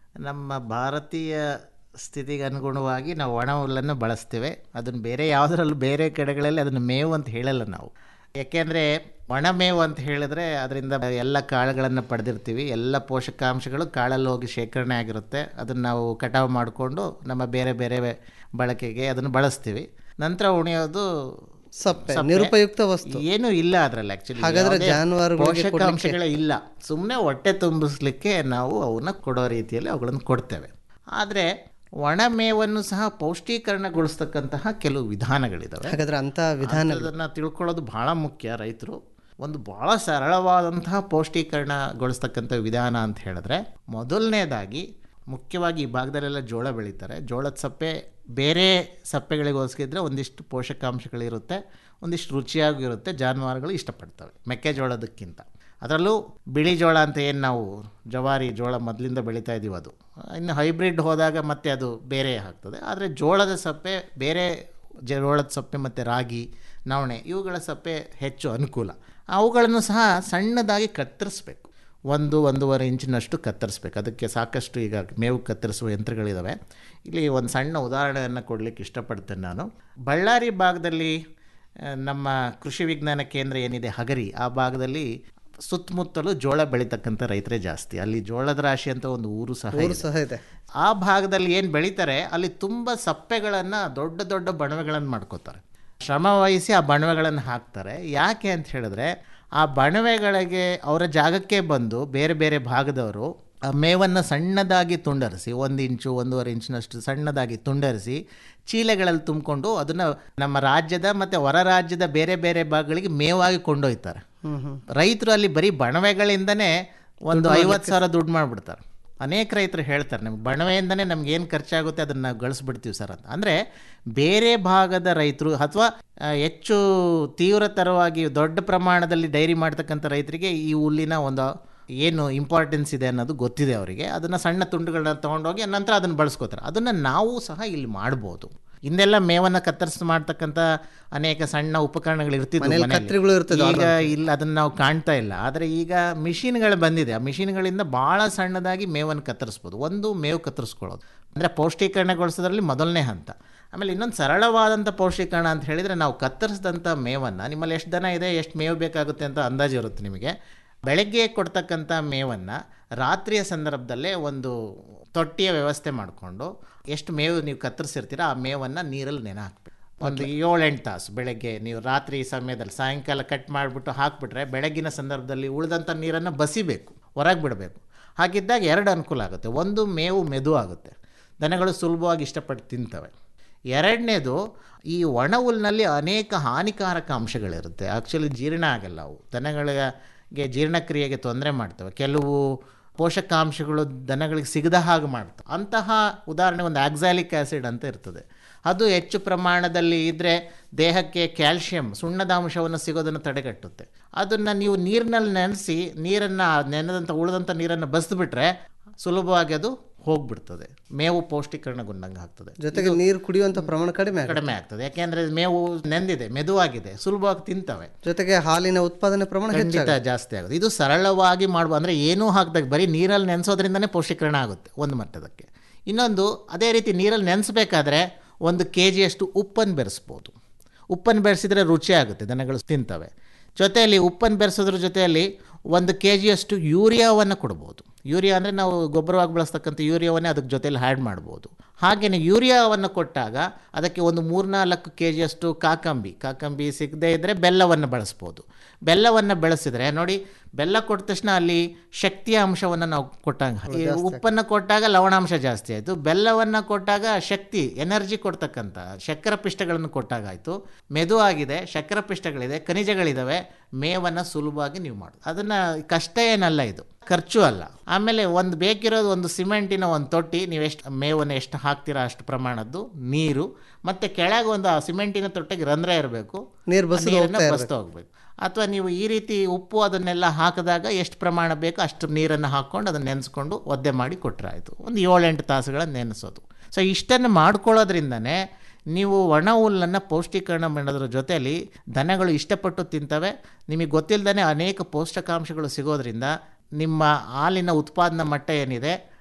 ನಮ್ಮ ಭಾರತೀಯ ಸ್ಥಿತಿಗೆ ಅನುಗುಣವಾಗಿ ನಾವು ಒಣ ಹುಲ್ಲನ್ನು ಬಳಸ್ತೇವೆ ಅದನ್ನು ಬೇರೆ ಯಾವುದರಲ್ಲೂ ಬೇರೆ ಕಡೆಗಳಲ್ಲಿ ಅದನ್ನು ಮೇವು ಅಂತ ಹೇಳಲ್ಲ ನಾವು ಯಾಕೆಂದರೆ ಒಣ ಮೇವು ಅಂತ ಹೇಳಿದ್ರೆ ಅದರಿಂದ ಎಲ್ಲ ಕಾಳುಗಳನ್ನು ಪಡೆದಿರ್ತೀವಿ ಎಲ್ಲ ಪೋಷಕಾಂಶಗಳು ಕಾಳಲ್ಲಿ ಹೋಗಿ ಶೇಖರಣೆ ಆಗಿರುತ್ತೆ ಅದನ್ನು ನಾವು ಕಟಾವು ಮಾಡಿಕೊಂಡು ನಮ್ಮ ಬೇರೆ ಬೇರೆ ಬಳಕೆಗೆ ಅದನ್ನು ಬಳಸ್ತೀವಿ ನಂತರ ಉಣಿಯೋದು ಸಪ್ಪೆ, ನಿರುಪಯುಕ್ತ ವಸ್ತು. ಏನೂ ಇಲ್ಲ ಅದರಲ್ಲಿ ಆ್ಯಕ್ಚುಲಿ ಹಾಗಾದ್ರೆ ಜಾನುವಾರುಗಳಿಗೆ ಪೋಷಕಾಂಶಗಳೇ ಇಲ್ಲ ಸುಮ್ಮನೆ ಹೊಟ್ಟೆ ತುಂಬಿಸ್ಲಿಕ್ಕೆ ನಾವು ಅವನ್ನ ಕೊಡೋ ರೀತಿಯಲ್ಲಿ ಅವುಗಳನ್ನು ಕೊಡ್ತೇವೆ ಆದರೆ ಒಣ ಮೇವನ್ನು ಸಹ ಪೌಷ್ಟೀಕರಣಗೊಳಿಸ್ತಕ್ಕಂತಹ ಕೆಲವು ವಿಧಾನಗಳಿದ್ದಾವೆ ಹಾಗಾದ್ರೆ ಅಂಥ ವಿಧಾನ ಅದನ್ನು ತಿಳ್ಕೊಳ್ಳೋದು ಬಹಳ ಮುಖ್ಯ ರೈತರು ಒಂದು ಭಾಳ ಸರಳವಾದಂತಹ ಪೌಷ್ಟೀಕರಣಗೊಳಿಸ್ತಕ್ಕಂಥ ವಿಧಾನ ಅಂತ ಹೇಳಿದ್ರೆ ಮೊದಲನೇದಾಗಿ ಮುಖ್ಯವಾಗಿ ಈ ಭಾಗದಲ್ಲೆಲ್ಲ ಜೋಳ ಬೆಳೀತಾರೆ ಜೋಳದ ಸಪ್ಪೆ ಬೇರೆ ಸಪ್ಪೆಗಳಿಗೆ ಹೋಲಿಸಿದ್ರೆ ಒಂದಿಷ್ಟು ಪೋಷಕಾಂಶಗಳಿರುತ್ತೆ ಒಂದಿಷ್ಟು ರುಚಿಯಾಗಿರುತ್ತೆ ಜಾನುವಾರುಗಳು ಇಷ್ಟಪಡ್ತವೆ ಮೆಕ್ಕೆಜೋಳದಕ್ಕಿಂತ ಅದರಲ್ಲೂ ಬಿಳಿ ಜೋಳ ಅಂತ ಏನು ನಾವು ಜವಾರಿ ಜೋಳ ಮೊದಲಿಂದ ಬೆಳೀತಾ ಇದ್ದೀವಿ ಅದು ಇನ್ನು ಹೈಬ್ರಿಡ್ ಹೋದಾಗ ಮತ್ತೆ ಅದು ಬೇರೆ ಆಗ್ತದೆ ಆದರೆ ಜೋಳದ ಸಪ್ಪೆ ಬೇರೆ ಜೋಳದ ಸಪ್ಪೆ ಮತ್ತು ರಾಗಿ ನವಣೆ ಇವುಗಳ ಸಪ್ಪೆ ಹೆಚ್ಚು ಅನುಕೂಲ ಅವುಗಳನ್ನು ಸಹ ಸಣ್ಣದಾಗಿ ಕತ್ತರಿಸ್ಬೇಕು ಒಂದು ಒಂದೂವರೆ ಇಂಚಿನಷ್ಟು ಕತ್ತರಿಸ್ಬೇಕು ಅದಕ್ಕೆ ಸಾಕಷ್ಟು ಈಗ ಮೇವು ಕತ್ತರಿಸುವ ಯಂತ್ರಗಳಿದ್ದಾವೆ ಇಲ್ಲಿ ಒಂದು ಸಣ್ಣ ಉದಾಹರಣೆಯನ್ನು ಕೊಡಲಿಕ್ಕೆ ಇಷ್ಟಪಡ್ತೇನೆ ನಾನು ಬಳ್ಳಾರಿ ಭಾಗದಲ್ಲಿ ಆ, ನಮ್ಮ ಕೃಷಿ ವಿಜ್ಞಾನ ಕೇಂದ್ರ ಏನಿದೆ ಹಗರಿ ಆ ಭಾಗದಲ್ಲಿ ಸುತ್ತಮುತ್ತಲು ಜೋಳ ಬೆಳೀತಕ್ಕಂಥ ರೈತರೇ ಜಾಸ್ತಿ ಅಲ್ಲಿ ಜೋಳದ ರಾಶಿ ಅಂತ ಒಂದು ಊರು ಸಹ ಊರು ಇದೆ. ಸಹ ಇದೆ ಆ ಭಾಗದಲ್ಲಿ ಏನು ಬೆಳೀತಾರೆ ಅಲ್ಲಿ ತುಂಬ ಸಪ್ಪೆಗಳನ್ನು ದೊಡ್ಡ ದೊಡ್ಡ ಬಣವೆಗಳನ್ನು ಮಾಡ್ಕೋತಾರೆ ಶ್ರಮ ವಹಿಸಿ ಆ ಬಣವೆಗಳನ್ನು ಹಾಕ್ತಾರೆ ಯಾಕೆ ಅಂತ ಹೇಳಿದ್ರೆ ಆ ಬಣವೆಗಳಿಗೆ ಅವರ ಜಾಗಕ್ಕೆ ಬಂದು ಬೇರೆ ಬೇರೆ ಭಾಗದವರು ಆ ಮೇವನ್ನು ಸಣ್ಣದಾಗಿ ತುಂಡರಿಸಿ ಒಂದು ಇಂಚು ಒಂದೂವರೆ ಇಂಚಿನಷ್ಟು ಸಣ್ಣದಾಗಿ ತುಂಡರಿಸಿ ಚೀಲೆಗಳಲ್ಲಿ ತುಂಬಿಕೊಂಡು ಅದನ್ನು ನಮ್ಮ ರಾಜ್ಯದ ಮತ್ತು ಹೊರ ರಾಜ್ಯದ ಬೇರೆ ಬೇರೆ ಭಾಗಗಳಿಗೆ ಮೇವಾಗಿ ಕೊಂಡೊಯ್ತಾರೆ ಹ್ಮ್ ಹ್ಮ್ ರೈತರು ಅಲ್ಲಿ ಬರೀ ಬಣವೆಗಳಿಂದನೇ ಒಂದು ಐವತ್ತು ಸಾವಿರ ದುಡ್ಡು ಮಾಡಿಬಿಡ್ತಾರೆ ಅನೇಕ ರೈತರು ಹೇಳ್ತಾರೆ ನಮ್ಗೆ ಬಣವೆಯಿಂದನೇ ನಮ್ಗೆ ಏನು ಖರ್ಚಾಗುತ್ತೆ ಅದನ್ನು ನಾವು ಗಳಿಸ್ಬಿಡ್ತೀವಿ ಸರ್ ಅಂತ ಅಂದರೆ ಬೇರೆ ಭಾಗದ ರೈತರು ಅಥವಾ ಆ, ಹೆಚ್ಚು ತೀವ್ರತರವಾಗಿ ದೊಡ್ಡ ಪ್ರಮಾಣದಲ್ಲಿ ಡೈರಿ ಮಾಡ್ತಕ್ಕಂಥ ರೈತರಿಗೆ ಈ ಹುಲ್ಲಿನ ಒಂದು ಏನು ಇಂಪಾರ್ಟೆನ್ಸ್ ಇದೆ ಅನ್ನೋದು ಗೊತ್ತಿದೆ ಅವರಿಗೆ ಅದನ್ನು ಸಣ್ಣ ತುಂಡುಗಳನ್ನ ತೊಗೊಂಡೋಗಿ ನಂತರ ಅದನ್ನು ಬಳಸ್ಕೋತಾರೆ ಅದನ್ನು ನಾವು ಸಹ ಇಲ್ಲಿ ಮಾಡ್ಬೋದು ಹಿಂದೆಲ್ಲ ಮೇವನ್ನು ಕತ್ತರಿಸಿ ಮಾಡ್ತಕ್ಕಂಥ ಅನೇಕ ಸಣ್ಣ ಉಪಕರಣಗಳು ಇರ್ತಿದ್ವು ಮನೇಲಿ ಮನೆಯಲ್ಲಿ. ಕತ್ರಿಗಳು ಇರ್ತಿದ್ವು ಈಗ ಆದ್ರೆ. ಇಲ್ಲ ಅದನ್ನು ನಾವು ಕಾಣ್ತಾ ಇಲ್ಲ ಆದರೆ ಈಗ ಮಿಷಿನ್ಗಳು ಬಂದಿದೆ ಆ ಮಿಷಿನ್ಗಳಿಂದ ಭಾಳ ಸಣ್ಣದಾಗಿ ಮೇವನ್ನು ಕತ್ತರಿಸ್ಬೋದು ಒಂದು ಮೇವು ಕತ್ತರಿಸ್ಕೊಳ್ಳೋದು ಅಂದರೆ ಪೌಷ್ಟೀಕರಣಗೊಳಿಸೋದ್ರಲ್ಲಿ ಮೊದಲನೇ ಹಂತ ಆಮೇಲೆ ಇನ್ನೊಂದು ಸರಳವಾದಂಥ ಪೌಷ್ಟೀಕರಣ ಅಂತ ಹೇಳಿದರೆ ನಾವು ಕತ್ತರಿಸಿದಂಥ ಮೇವನ್ನು ನಿಮ್ಮಲ್ಲಿ ಎಷ್ಟು ದನ ಇದೆ ಎಷ್ಟು ಮೇವು ಬೇಕಾಗುತ್ತೆ ಅಂತ ಅಂದಾಜು ಇರುತ್ತೆ ನಿಮಗೆ ಬೆಳಗ್ಗೆ ಕೊಡ್ತಕ್ಕಂಥ ಮೇವನ್ನು ರಾತ್ರಿಯ ಸಂದರ್ಭದಲ್ಲೇ ಒಂದು ತೊಟ್ಟಿಯ ವ್ಯವಸ್ಥೆ ಮಾಡಿಕೊಂಡು ಎಷ್ಟು ಮೇವು ನೀವು ಕತ್ತರಿಸಿರ್ತೀರ ಆ ಮೇವನ್ನು ನೀರಲ್ಲಿ ನೆನೆ ಹಾಕ್ಬೇಕು ಒಂದು ಏಳೆಂಟು ತಾಸು ಬೆಳಗ್ಗೆ ನೀವು ರಾತ್ರಿ ಸಮಯದಲ್ಲಿ ಸಾಯಂಕಾಲ ಕಟ್ ಮಾಡಿಬಿಟ್ಟು ಹಾಕಿಬಿಟ್ರೆ ಬೆಳಗಿನ ಸಂದರ್ಭದಲ್ಲಿ ಉಳಿದಂಥ ನೀರನ್ನು ಬಸಿಬೇಕು ಹೊರಗೆ ಬಿಡಬೇಕು ಹಾಗಿದ್ದಾಗ ಎರಡು ಅನುಕೂಲ ಆಗುತ್ತೆ ಒಂದು ಮೇವು ಮೆದು ಆಗುತ್ತೆ ದನಗಳು ಸುಲಭವಾಗಿ ಇಷ್ಟಪಟ್ಟು ತಿಂತವೆ ಎರಡನೇದು ಈ ಒಣ ಹುಲ್ಲಿನಲ್ಲಿ ಅನೇಕ ಹಾನಿಕಾರಕ ಅಂಶಗಳಿರುತ್ತೆ ಆ್ಯಕ್ಚುಲಿ ಜೀರ್ಣ ಆಗಲ್ಲ ಅವು ದನಗಳಿಗೆ ಜೀರ್ಣಕ್ರಿಯೆಗೆ ತೊಂದರೆ ಮಾಡ್ತವೆ ಕೆಲವು ಪೋಷಕಾಂಶಗಳು ದನಗಳಿಗೆ ಸಿಗದ ಹಾಗೆ ಮಾಡ್ತವೆ ಅಂತಹ ಉದಾಹರಣೆ ಒಂದು ಆಕ್ಸಾಲಿಕ್ ಆ್ಯಸಿಡ್ ಅಂತ ಇರ್ತದೆ ಅದು ಹೆಚ್ಚು ಪ್ರಮಾಣದಲ್ಲಿ ಇದ್ದರೆ ದೇಹಕ್ಕೆ ಕ್ಯಾಲ್ಶಿಯಂ ಸುಣ್ಣದ ಅಂಶವನ್ನು ಸಿಗೋದನ್ನು ತಡೆಗಟ್ಟುತ್ತೆ ಅದನ್ನು ನೀವು ನೀರಿನಲ್ಲಿ ನೆನೆಸಿ ನೀರನ್ನು ನೆನೆದಂಥ ಉಳಿದಂಥ ನೀರನ್ನು ಬಸಿದ್ಬಿಟ್ರೆ ಸುಲಭವಾಗಿ ಅದು ಹೋಗ್ಬಿಡ್ತದೆ ಮೇವು ಪೌಷ್ಟೀಕರಣಗೊಂಡಂಗೆ ಆಗ್ತದೆ ಜೊತೆಗೆ ನೀರು ಕುಡಿಯುವಂತ ಪ್ರಮಾಣ ಕಡಿಮೆ ಆಗುತ್ತೆ. ಕಡಿಮೆ ಆಗ್ತದೆ ಯಾಕೆಂದ್ರೆ ಮೇವು ನೆಂದಿದೆ ಮೆದುವಾಗಿದೆ ಸುಲಭವಾಗಿ ತಿಂತವೆ ಜೊತೆಗೆ ಹಾಲಿನ ಉತ್ಪಾದನೆ ಪ್ರಮಾಣ ಖಂಡಿತ ಹೆಚ್ಚಾಗುತ್ತೆ ಜಾಸ್ತಿ ಆಗುತ್ತೆ ಇದು ಸರಳವಾಗಿ ಮಾಡುವ ಅಂದರೆ ಏನೂ ಹಾಕ್ದಾಗ ಬರೀ ನೀರಲ್ಲಿ ನೆನೆಸೋದ್ರಿಂದನೇ ಪೌಷ್ಟೀಕರಣ ಆಗುತ್ತೆ ಒಂದು ಮಟ್ಟದಕ್ಕೆ ಇನ್ನೊಂದು ಅದೇ ರೀತಿ ನೀರಲ್ಲಿ ನೆನೆಸ್ಬೇಕಾದ್ರೆ ಒಂದು ಕೆ ಜಿಯಷ್ಟು ಉಪ್ಪನ್ನು ಬೆರೆಸ್ಬೋದು ಉಪ್ಪನ್ನು ಬೆರೆಸಿದ್ರೆ ರುಚಿ ಆಗುತ್ತೆ ದನಗಳು ತಿಂತವೆ ಜೊತೆಯಲ್ಲಿ ಉಪ್ಪನ್ನು ಬೆರೆಸೋದ್ರ ಜೊತೆಯಲ್ಲಿ ಒಂದು ಕೆ ಜಿಯಷ್ಟು ಯೂರಿಯಾವನ್ನು ಕೊಡ್ಬೋದು ಯೂರಿಯಾ ಅಂದರೆ ನಾವು ಗೊಬ್ಬರವಾಗಿ ಬಳಸ್ತಕ್ಕಂಥ ಯೂರಿಯಾವನ್ನೇ ಅದಕ್ಕೆ ಜೊತೆಯಲ್ಲಿ ಆ್ಯಡ್ ಮಾಡ್ಬೋದು ಹಾಗೆಯೇ ಯೂರಿಯಾವನ್ನು ಕೊಟ್ಟಾಗ ಅದಕ್ಕೆ ಒಂದು ಮೂರ್ನಾಲ್ಕು ಕೆ ಜಿಯಷ್ಟು ಕಾಕಂಬಿ ಕಾಕಂಬಿ ಸಿಗದೇ ಇದ್ದರೆ ಬೆಲ್ಲವನ್ನು ಬಳಸ್ಬೋದು ಬೆಲ್ಲವನ್ನು ಬೆಳೆಸಿದ್ರೆ ನೋಡಿ ಬೆಲ್ಲ ಕೊಟ್ಟ ತಕ್ಷಣ ಅಲ್ಲಿ ಶಕ್ತಿಯ ಅಂಶವನ್ನು ನಾವು ಕೊಟ್ಟಂಗೆ ಈ ಉಪ್ಪನ್ನು ಕೊಟ್ಟಾಗ ಲವಣಾಂಶ ಜಾಸ್ತಿ ಆಯಿತು ಬೆಲ್ಲವನ್ನು ಕೊಟ್ಟಾಗ ಶಕ್ತಿ ಎನರ್ಜಿ ಕೊಡ್ತಕ್ಕಂಥ ಶಕ್ಕರ ಪಿಷ್ಟಗಳನ್ನು ಕೊಟ್ಟಾಗಾಯಿತು ಮೆದು ಆಗಿದೆ ಶಕ್ಕರ ಪಿಷ್ಟಗಳಿದೆ ಖನಿಜಗಳಿದ್ದಾವೆ ಮೇವನ್ನು ಸುಲಭವಾಗಿ ನೀವು ಮಾಡೋದು ಅದನ್ನು ಕಷ್ಟ ಏನಲ್ಲ ಇದು ಖರ್ಚು ಅಲ್ಲ ಆಮೇಲೆ ಒಂದು ಬೇಕಿರೋದು ಒಂದು ಸಿಮೆಂಟಿನ ಒಂದು ತೊಟ್ಟಿ ನೀವು ಎಷ್ಟು ಮೇವನ್ನು ಎಷ್ಟು ಹಾಕ್ತೀರಾ ಅಷ್ಟು ಪ್ರಮಾಣದ್ದು ನೀರು ಮತ್ತು ಕೆಳಗೆ ಒಂದು ಆ ಸಿಮೆಂಟಿನ ತೊಟ್ಟಿಗೆ ರಂಧ್ರ ಇರಬೇಕು ನೀರು ಬಸಿದು ಹೋಗ್ತಾ ಇರ್ಬೇಕು. ಬಸ್ತಾ ಹೋಗ್ಬೇಕು ಅಥವಾ ನೀವು ಈ ರೀತಿ ಉಪ್ಪು ಅದನ್ನೆಲ್ಲ ಹಾಕಿದಾಗ ಎಷ್ಟು ಪ್ರಮಾಣ ಬೇಕೋ ಅಷ್ಟು ನೀರನ್ನು ಹಾಕ್ಕೊಂಡು ಅದನ್ನು ನೆನೆಸ್ಕೊಂಡು ಒದ್ದೆ ಮಾಡಿ ಕೊಟ್ಟರೆ ಆಯಿತು ಒಂದು ಏಳೆಂಟು ತಾಸುಗಳನ್ನು ನೆನೆಸೋದು ಸೊ ಇಷ್ಟನ್ನು ಮಾಡ್ಕೊಳ್ಳೋದ್ರಿಂದನೇ ನೀವು ಒಣ ಹುಲ್ಲನ್ನು ಪೌಷ್ಟೀಕರಣ ಮಾಡೋದ್ರ ಜೊತೆಯಲ್ಲಿ ದನಗಳು ಇಷ್ಟಪಟ್ಟು ತಿಂತವೆ ನಿಮಗೆ ಗೊತ್ತಿಲ್ಲದೇ ಅನೇಕ ಪೌಷ್ಟಿಕಾಂಶಗಳು ಸಿಗೋದ್ರಿಂದ ನಿಮ್ಮ ಹಾಲಿನ ಉತ್ಪಾದನಾ ಮಟ್ಟ ಏನಿದೆ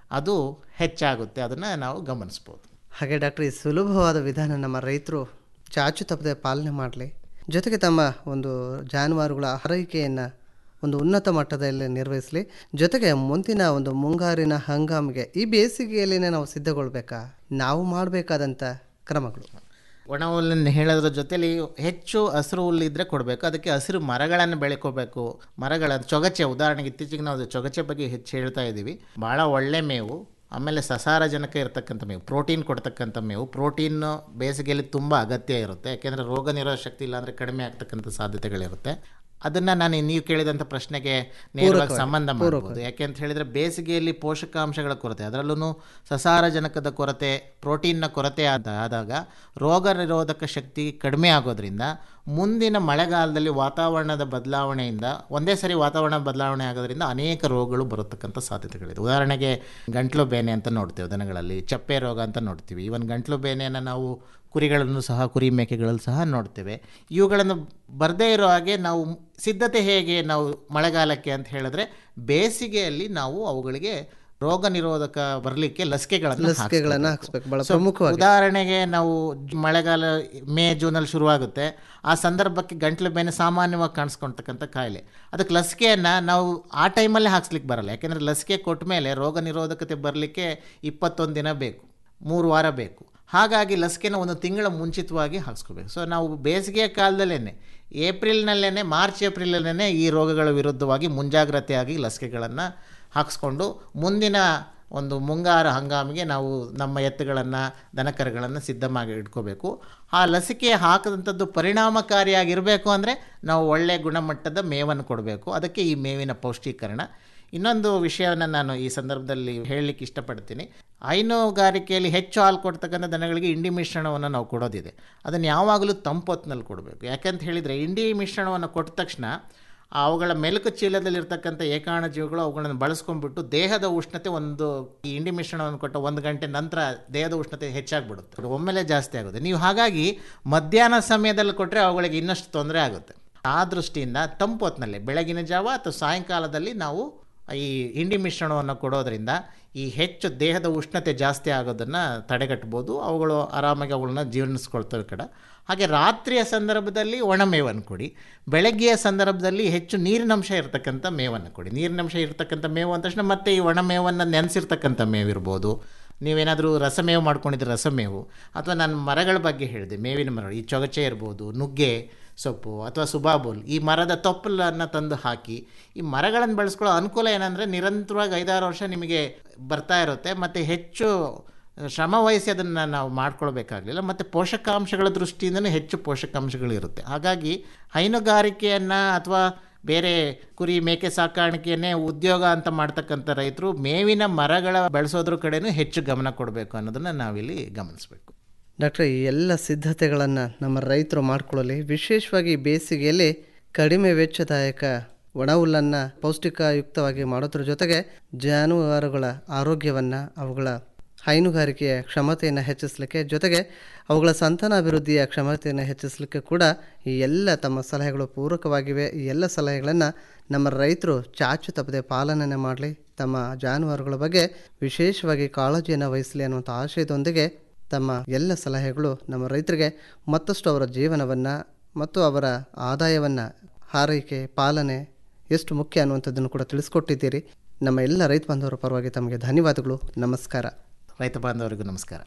ಅದು ಹೆಚ್ಚಾಗುತ್ತೆ ಅದನ್ನು ನಾವು ಗಮನಿಸ್ಬೋದು ಹಾಗೆ ಡಾಕ್ಟರ್ ಈ ಸುಲಭವಾದ ವಿಧಾನ ನಮ್ಮ ರೈತರು ಚಾಚು ತಪ್ಪದೆ ಪಾಲನೆ ಮಾಡಲಿ ಜೊತೆಗೆ ತಮ್ಮ ಒಂದು ಜಾನುವಾರುಗಳ ಆರೈಕೆಯನ್ನು ಒಂದು ಉನ್ನತ ಮಟ್ಟದಲ್ಲಿ ನಿರ್ವಹಿಸಲಿ ಜೊತೆಗೆ ಮುಂದಿನ ಒಂದು ಮುಂಗಾರಿನ ಹಂಗಾಮಿಗೆ ಈ ಬೇಸಿಗೆಯಲ್ಲಿನೇ ನಾವು ಸಿದ್ಧಗೊಳ್ಬೇಕಾ ನಾವು ಮಾಡಬೇಕಾದಂಥ ಕ್ರಮಗಳು ಒಣ ಹುಲ್ಲನ್ನು ಹೇಳೋದ್ರ ಜೊತೆಲಿ ಹೆಚ್ಚು ಹಸಿರು ಹುಲ್ಲಿದ್ದರೆ ಕೊಡಬೇಕು ಅದಕ್ಕೆ ಹಸಿರು ಮರಗಳನ್ನು ಬೆಳ್ಕೋಬೇಕು ಮರಗಳ ಚೊಗಚೆ ಉದಾಹರಣೆಗೆ ಇತ್ತೀಚೆಗೆ ನಾವು ಚೊಗಚೆ ಬಗ್ಗೆ ಹೆಚ್ಚು ಹೇಳ್ತಾ ಇದ್ದೀವಿ ಭಾಳ ಒಳ್ಳೆ ಮೇವು ಆಮೇಲೆ ಸಸಾರಜನಕ ಇರತಕ್ಕಂಥ ಮೇವು ಪ್ರೋಟೀನ್ ಕೊಡ್ತಕ್ಕಂಥ ಮೇವು ಪ್ರೋಟೀನ್ ಬೇಸಿಗೆಯಲ್ಲಿ ತುಂಬ ಅಗತ್ಯ ಇರುತ್ತೆ ಯಾಕೆಂದರೆ ರೋಗ ನಿರೋಧಕ ಶಕ್ತಿ ಇಲ್ಲಾಂದರೆ ಕಡಿಮೆ ಆಗ್ತಕ್ಕಂಥ ಸಾಧ್ಯತೆಗಳಿರುತ್ತೆ ಅದನ್ನು ನಾನು ನೀವು ಕೇಳಿದಂಥ ಪ್ರಶ್ನೆಗೆ ನೇರವಾಗಿ ಪೂರಕವಾಗಿ, ಸಂಬಂಧ ಮಾಡ್ಬೋದು ಯಾಕೆ ಅಂತ ಹೇಳಿದರೆ ಬೇಸಿಗೆಯಲ್ಲಿ ಪೋಷಕಾಂಶಗಳ ಕೊರತೆ ಅದರಲ್ಲೂ ಸಸಾರಜನಕದ ಕೊರತೆ ಪ್ರೋಟೀನ್ನ ಕೊರತೆ ಆದ ಆದಾಗ ರೋಗ ನಿರೋಧಕ ಶಕ್ತಿ ಕಡಿಮೆ ಆಗೋದ್ರಿಂದ ಮುಂದಿನ ಮಳೆಗಾಲದಲ್ಲಿ ವಾತಾವರಣದ ಬದಲಾವಣೆಯಿಂದ ಒಂದೇ ಸರಿ ವಾತಾವರಣ ಬದಲಾವಣೆ ಆಗೋದ್ರಿಂದ ಅನೇಕ ರೋಗಗಳು ಬರತಕ್ಕಂಥ ಸಾಧ್ಯತೆಗಳಿದೆ ಉದಾಹರಣೆಗೆ ಗಂಟ್ಲು ಬೇನೆ ಅಂತ ನೋಡ್ತೇವೆ ದನಗಳಲ್ಲಿ ಚಪ್ಪೆ ರೋಗ ಅಂತ ನೋಡ್ತೀವಿ ಇವನ್ ಗಂಟ್ಲು ಬೇನೆಯನ್ನು ನಾವು ಕುರಿಗಳನ್ನು ಸಹ ಕುರಿ ಮೇಕೆಗಳಲ್ಲಿ ಸಹ ನೋಡ್ತೇವೆ ಇವುಗಳನ್ನು ಬರದೇ ಇರೋ ಹಾಗೆ ನಾವು ಸಿದ್ಧತೆ ಹೇಗೆ ನಾವು ಮಳೆಗಾಲಕ್ಕೆ ಅಂತ ಹೇಳಿದ್ರೆ ಬೇಸಿಗೆಯಲ್ಲಿ ನಾವು ಅವುಗಳಿಗೆ ರೋಗ ನಿರೋಧಕ ಬರಲಿಕ್ಕೆ ಲಸಿಕೆಗಳನ್ನು ಲಸಿಕೆಗಳನ್ನು ಹಾಕ್ಸ್ಬೇಕು. ಹಾಕ್ಸ್ಬೇಕು, ಬಹಳ So, ಪ್ರಮುಖವಾಗಿ. ಉದಾಹರಣೆಗೆ ನಾವು ಜ್- ಮಳೆಗಾಲ ಮೇ ಜೂನಲ್ಲಿ ಶುರುವಾಗುತ್ತೆ ಆ ಸಂದರ್ಭಕ್ಕೆ ಗಂಟ್ಲು ಬೇನೆ ಸಾಮಾನ್ಯವಾಗಿ ಕಾಣಿಸ್ಕೊಳ್ತಕ್ಕಂಥ ಕಾಯಿಲೆ ಅದಕ್ಕೆ ಲಸಿಕೆಯನ್ನು ನಾವು ಆ ಟೈಮಲ್ಲೇ ಹಾಕ್ಸ್ಲಿಕ್ಕೆ ಬರಲ್ಲ ಯಾಕೆಂದರೆ ಲಸಿಕೆ ಕೊಟ್ಟ ಮೇಲೆ ರೋಗ ನಿರೋಧಕತೆ ಬರಲಿಕ್ಕೆ ಇಪ್ಪತ್ತೊಂದು ದಿನ ಬೇಕು ಮೂರು ವಾರ ಬೇಕು ಹಾಗಾಗಿ ಲಸಿಕೆನ ಒಂದು ತಿಂಗಳ ಮುಂಚಿತವಾಗಿ ಹಾಕ್ಸ್ಕೋಬೇಕು ಸೊ ನಾವು ಬೇಸಿಗೆಯ ಕಾಲದಲ್ಲೇ ಏಪ್ರಿಲ್ನಲ್ಲೇ ಮಾರ್ಚ್ ಏಪ್ರಿಲಲ್ಲೇ ಈ ರೋಗಗಳ ವಿರುದ್ಧವಾಗಿ ಮುಂಜಾಗ್ರತೆಯಾಗಿ ಲಸಿಕೆಗಳನ್ನು ಹಾಕ್ಸ್ಕೊಂಡು ಮುಂದಿನ ಒಂದು ಮುಂಗಾರ ಹಂಗಾಮಿಗೆ ನಾವು ನಮ್ಮ ಎತ್ತುಗಳನ್ನು ದನಕರುಗಳನ್ನು ಸಿದ್ಧ ಮಾಡಿ ಇಟ್ಕೋಬೇಕು ಆ ಲಸಿಕೆ ಹಾಕಿದಂಥದ್ದು ಪರಿಣಾಮಕಾರಿಯಾಗಿರಬೇಕು ಅಂದರೆ ನಾವು ಒಳ್ಳೆಯ ಗುಣಮಟ್ಟದ ಮೇವನ್ನು ಕೊಡಬೇಕು ಅದಕ್ಕೆ ಈ ಮೇವಿನ ಪೌಷ್ಟೀಕರಣ ಇನ್ನೊಂದು ವಿಷಯವನ್ನು ನಾನು ಈ ಸಂದರ್ಭದಲ್ಲಿ ಹೇಳಲಿಕ್ಕೆ ಇಷ್ಟಪಡ್ತೀನಿ ಹೈನುಗಾರಿಕೆಯಲ್ಲಿ ಹೆಚ್ಚು ಹಾಲು ಕೊಡ್ತಕ್ಕಂಥ ದನಗಳಿಗೆ ಇಂಡಿ ಮಿಶ್ರಣವನ್ನು ನಾವು ಕೊಡೋದಿದೆ ಅದನ್ನು ಯಾವಾಗಲೂ ತಂಪೊತ್ತಿನಲ್ಲಿ ಕೊಡಬೇಕು ಯಾಕಂತ ಹೇಳಿದರೆ ಇಂಡಿ ಮಿಶ್ರಣವನ್ನು ಕೊಟ್ಟ ತಕ್ಷಣ ಅವುಗಳ ಮೆಲುಕು ಚೀಲದಲ್ಲಿರ್ತಕ್ಕಂಥ ಏಕಾಣ ಜೀವಿಗಳು ಅವುಗಳನ್ನು ಬಳಸ್ಕೊಂಡ್ಬಿಟ್ಟು ದೇಹದ ಉಷ್ಣತೆ ಒಂದು ಈ ಇಂಡಿ ಮಿಶ್ರಣವನ್ನು ಕೊಟ್ಟ ಒಂದು ಗಂಟೆ ನಂತರ ದೇಹದ ಉಷ್ಣತೆ ಹೆಚ್ಚಾಗ್ಬಿಡುತ್ತೆ ಒಮ್ಮೆಲೆ ಜಾಸ್ತಿ ಆಗುತ್ತೆ ನೀವು ಹಾಗಾಗಿ ಮಧ್ಯಾಹ್ನ ಸಮಯದಲ್ಲಿ ಕೊಟ್ಟರೆ ಅವುಗಳಿಗೆ ಇನ್ನಷ್ಟು ತೊಂದರೆ ಆಗುತ್ತೆ ಆ ದೃಷ್ಟಿಯಿಂದ ತಂಪು ಹೊತ್ತಿನಲ್ಲಿ ಬೆಳಗಿನ ಜಾವ ಅಥವಾ ಸಾಯಂಕಾಲದಲ್ಲಿ ನಾವು ಈ ಹಿಂಡಿ ಮಿಶ್ರಣವನ್ನು ಕೊಡೋದ್ರಿಂದ ಈ ಹೆಚ್ಚು ದೇಹದ ಉಷ್ಣತೆ ಜಾಸ್ತಿ ಆಗೋದನ್ನು ತಡೆಗಟ್ಬೋದು ಅವುಗಳು ಆರಾಮಾಗಿ ಅವುಗಳನ್ನ ಜೀರ್ಣಿಸ್ಕೊಳ್ತವೆ ಕಡೆ ಹಾಗೆ ರಾತ್ರಿಯ ಸಂದರ್ಭದಲ್ಲಿ ಒಣ ಮೇವನ್ನು ಕೊಡಿ ಬೆಳಗ್ಗೆಯ ಸಂದರ್ಭದಲ್ಲಿ ಹೆಚ್ಚು ನೀರಿನಂಶ ಇರತಕ್ಕಂಥ ಮೇವನ್ನು ಕೊಡಿ ನೀರಿನಂಶ ಇರತಕ್ಕಂಥ ಮೇವು ಅಂದ ತಕ್ಷಣ ಮತ್ತೆ ಈ ಒಣ ಮೇವನ್ನು ನೆನೆಸಿರ್ತಕ್ಕಂಥ ಮೇವಿರ್ಬೋದು ನೀವೇನಾದರೂ ರಸಮೇವು ಮಾಡ್ಕೊಂಡಿದ್ರೆ ರಸಮೇವು ಅಥವಾ ನಾನು ಮರಗಳ ಬಗ್ಗೆ ಹೇಳಿದೆ ಮೇವಿನ ಮರಗಳು ಈ ಚೊಗಚೆ ಇರ್ಬೋದು ನುಗ್ಗೆ ಸೊಪ್ಪು ಅಥವಾ ಸುಬಾಬುಲ್ ಈ ಮರದ ತೊಪ್ಪಲನ್ನು ತಂದು ಹಾಕಿ ಈ ಮರಗಳನ್ನು ಬೆಳೆಸ್ಕೊಳ್ಳೋ ಅನುಕೂಲ ಏನಂದರೆ ನಿರಂತರವಾಗಿ ಐದಾರು ವರ್ಷ ನಿಮಗೆ ಬರ್ತಾ ಇರುತ್ತೆ ಮತ್ತು ಹೆಚ್ಚು ಶ್ರಮ ವಹಿಸಿ ಅದನ್ನು ನಾವು ಮಾಡ್ಕೊಳ್ಬೇಕಾಗಲಿಲ್ಲ ಮತ್ತು ಪೋಷಕಾಂಶಗಳ ದೃಷ್ಟಿಯಿಂದಲೂ ಹೆಚ್ಚು ಪೋಷಕಾಂಶಗಳಿರುತ್ತೆ ಹಾಗಾಗಿ ಹೈನುಗಾರಿಕೆಯನ್ನು ಅಥವಾ ಬೇರೆ ಕುರಿ ಮೇಕೆ ಸಾಕಾಣಿಕೆಯನ್ನೇ ಉದ್ಯೋಗ ಅಂತ ಮಾಡ್ತಕ್ಕಂಥ ರೈತರು ಮೇವಿನ ಮರಗಳ ಬೆಳೆಸೋದ್ರ ಕಡೆನೂ ಹೆಚ್ಚು ಗಮನ ಕೊಡಬೇಕು ಅನ್ನೋದನ್ನು ನಾವಿಲ್ಲಿ ಗಮನಿಸಬೇಕು ಡಾಕ್ಟ್ರೆ ಈ ಎಲ್ಲ ಸಿದ್ಧತೆಗಳನ್ನು ನಮ್ಮ ರೈತರು ಮಾಡಿಕೊಳ್ಳಲಿ ವಿಶೇಷವಾಗಿ ಈ ಬೇಸಿಗೆಯಲ್ಲಿ ಕಡಿಮೆ ವೆಚ್ಚದಾಯಕ ಒಣ ಹುಲ್ಲನ್ನು ಪೌಷ್ಟಿಕಯುಕ್ತವಾಗಿ ಮಾಡೋದ್ರ ಜೊತೆಗೆ ಜಾನುವಾರುಗಳ ಆರೋಗ್ಯವನ್ನು ಅವುಗಳ ಹೈನುಗಾರಿಕೆಯ ಕ್ಷಮತೆಯನ್ನು ಹೆಚ್ಚಿಸಲಿಕ್ಕೆ ಜೊತೆಗೆ ಅವುಗಳ ಸಂತಾನಾಭಿವೃದ್ಧಿಯ ಕ್ಷಮತೆಯನ್ನು ಹೆಚ್ಚಿಸಲಿಕ್ಕೆ ಕೂಡ ಈ ಎಲ್ಲ ತಮ್ಮ ಸಲಹೆಗಳು ಪೂರಕವಾಗಿವೆ ಈ ಎಲ್ಲ ಸಲಹೆಗಳನ್ನು ನಮ್ಮ ರೈತರು ಚಾಚು ತಪ್ಪದೆ ಪಾಲನೆ ಮಾಡಲಿ ತಮ್ಮ ಜಾನುವಾರುಗಳ ಬಗ್ಗೆ ವಿಶೇಷವಾಗಿ ಕಾಳಜಿಯನ್ನು ವಹಿಸಲಿ ಅನ್ನುವಂಥ ಆಶಯದೊಂದಿಗೆ ತಮ್ಮ ಎಲ್ಲ ಸಲಹೆಗಳು ನಮ್ಮ ರೈತರಿಗೆ ಮತ್ತಷ್ಟು ಅವರ ಜೀವನವನ್ನು ಮತ್ತು ಅವರ ಆದಾಯವನ್ನು ಹಾರೈಕೆ ಪಾಲನೆ ಎಷ್ಟು ಮುಖ್ಯ ಅನ್ನುವಂಥದ್ದನ್ನು ಕೂಡ ತಿಳಿಸ್ಕೊಟ್ಟಿದ್ದೀರಿ ನಮ್ಮ ಎಲ್ಲ ರೈತ ಬಾಂಧವರ ಪರವಾಗಿ ತಮಗೆ ಧನ್ಯವಾದಗಳು ನಮಸ್ಕಾರ ರೈತ ಬಾಂಧವರಿಗೂ ನಮಸ್ಕಾರ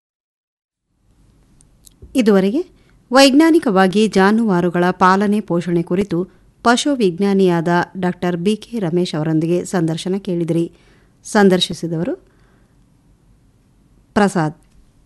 ಇದುವರೆಗೆ ವೈಜ್ಞಾನಿಕವಾಗಿ ಜಾನುವಾರುಗಳ ಪಾಲನೆ ಪೋಷಣೆ ಕುರಿತು ಪಶು ವಿಜ್ಞಾನಿಯಾದ ಡಾಕ್ಟರ್ ಬಿಕೆ ರಮೇಶ್ ಅವರೊಂದಿಗೆ ಸಂದರ್ಶನ ಕೇಳಿದಿರಿ ಸಂದರ್ಶಿಸಿದವರು ಪ್ರಸಾದ್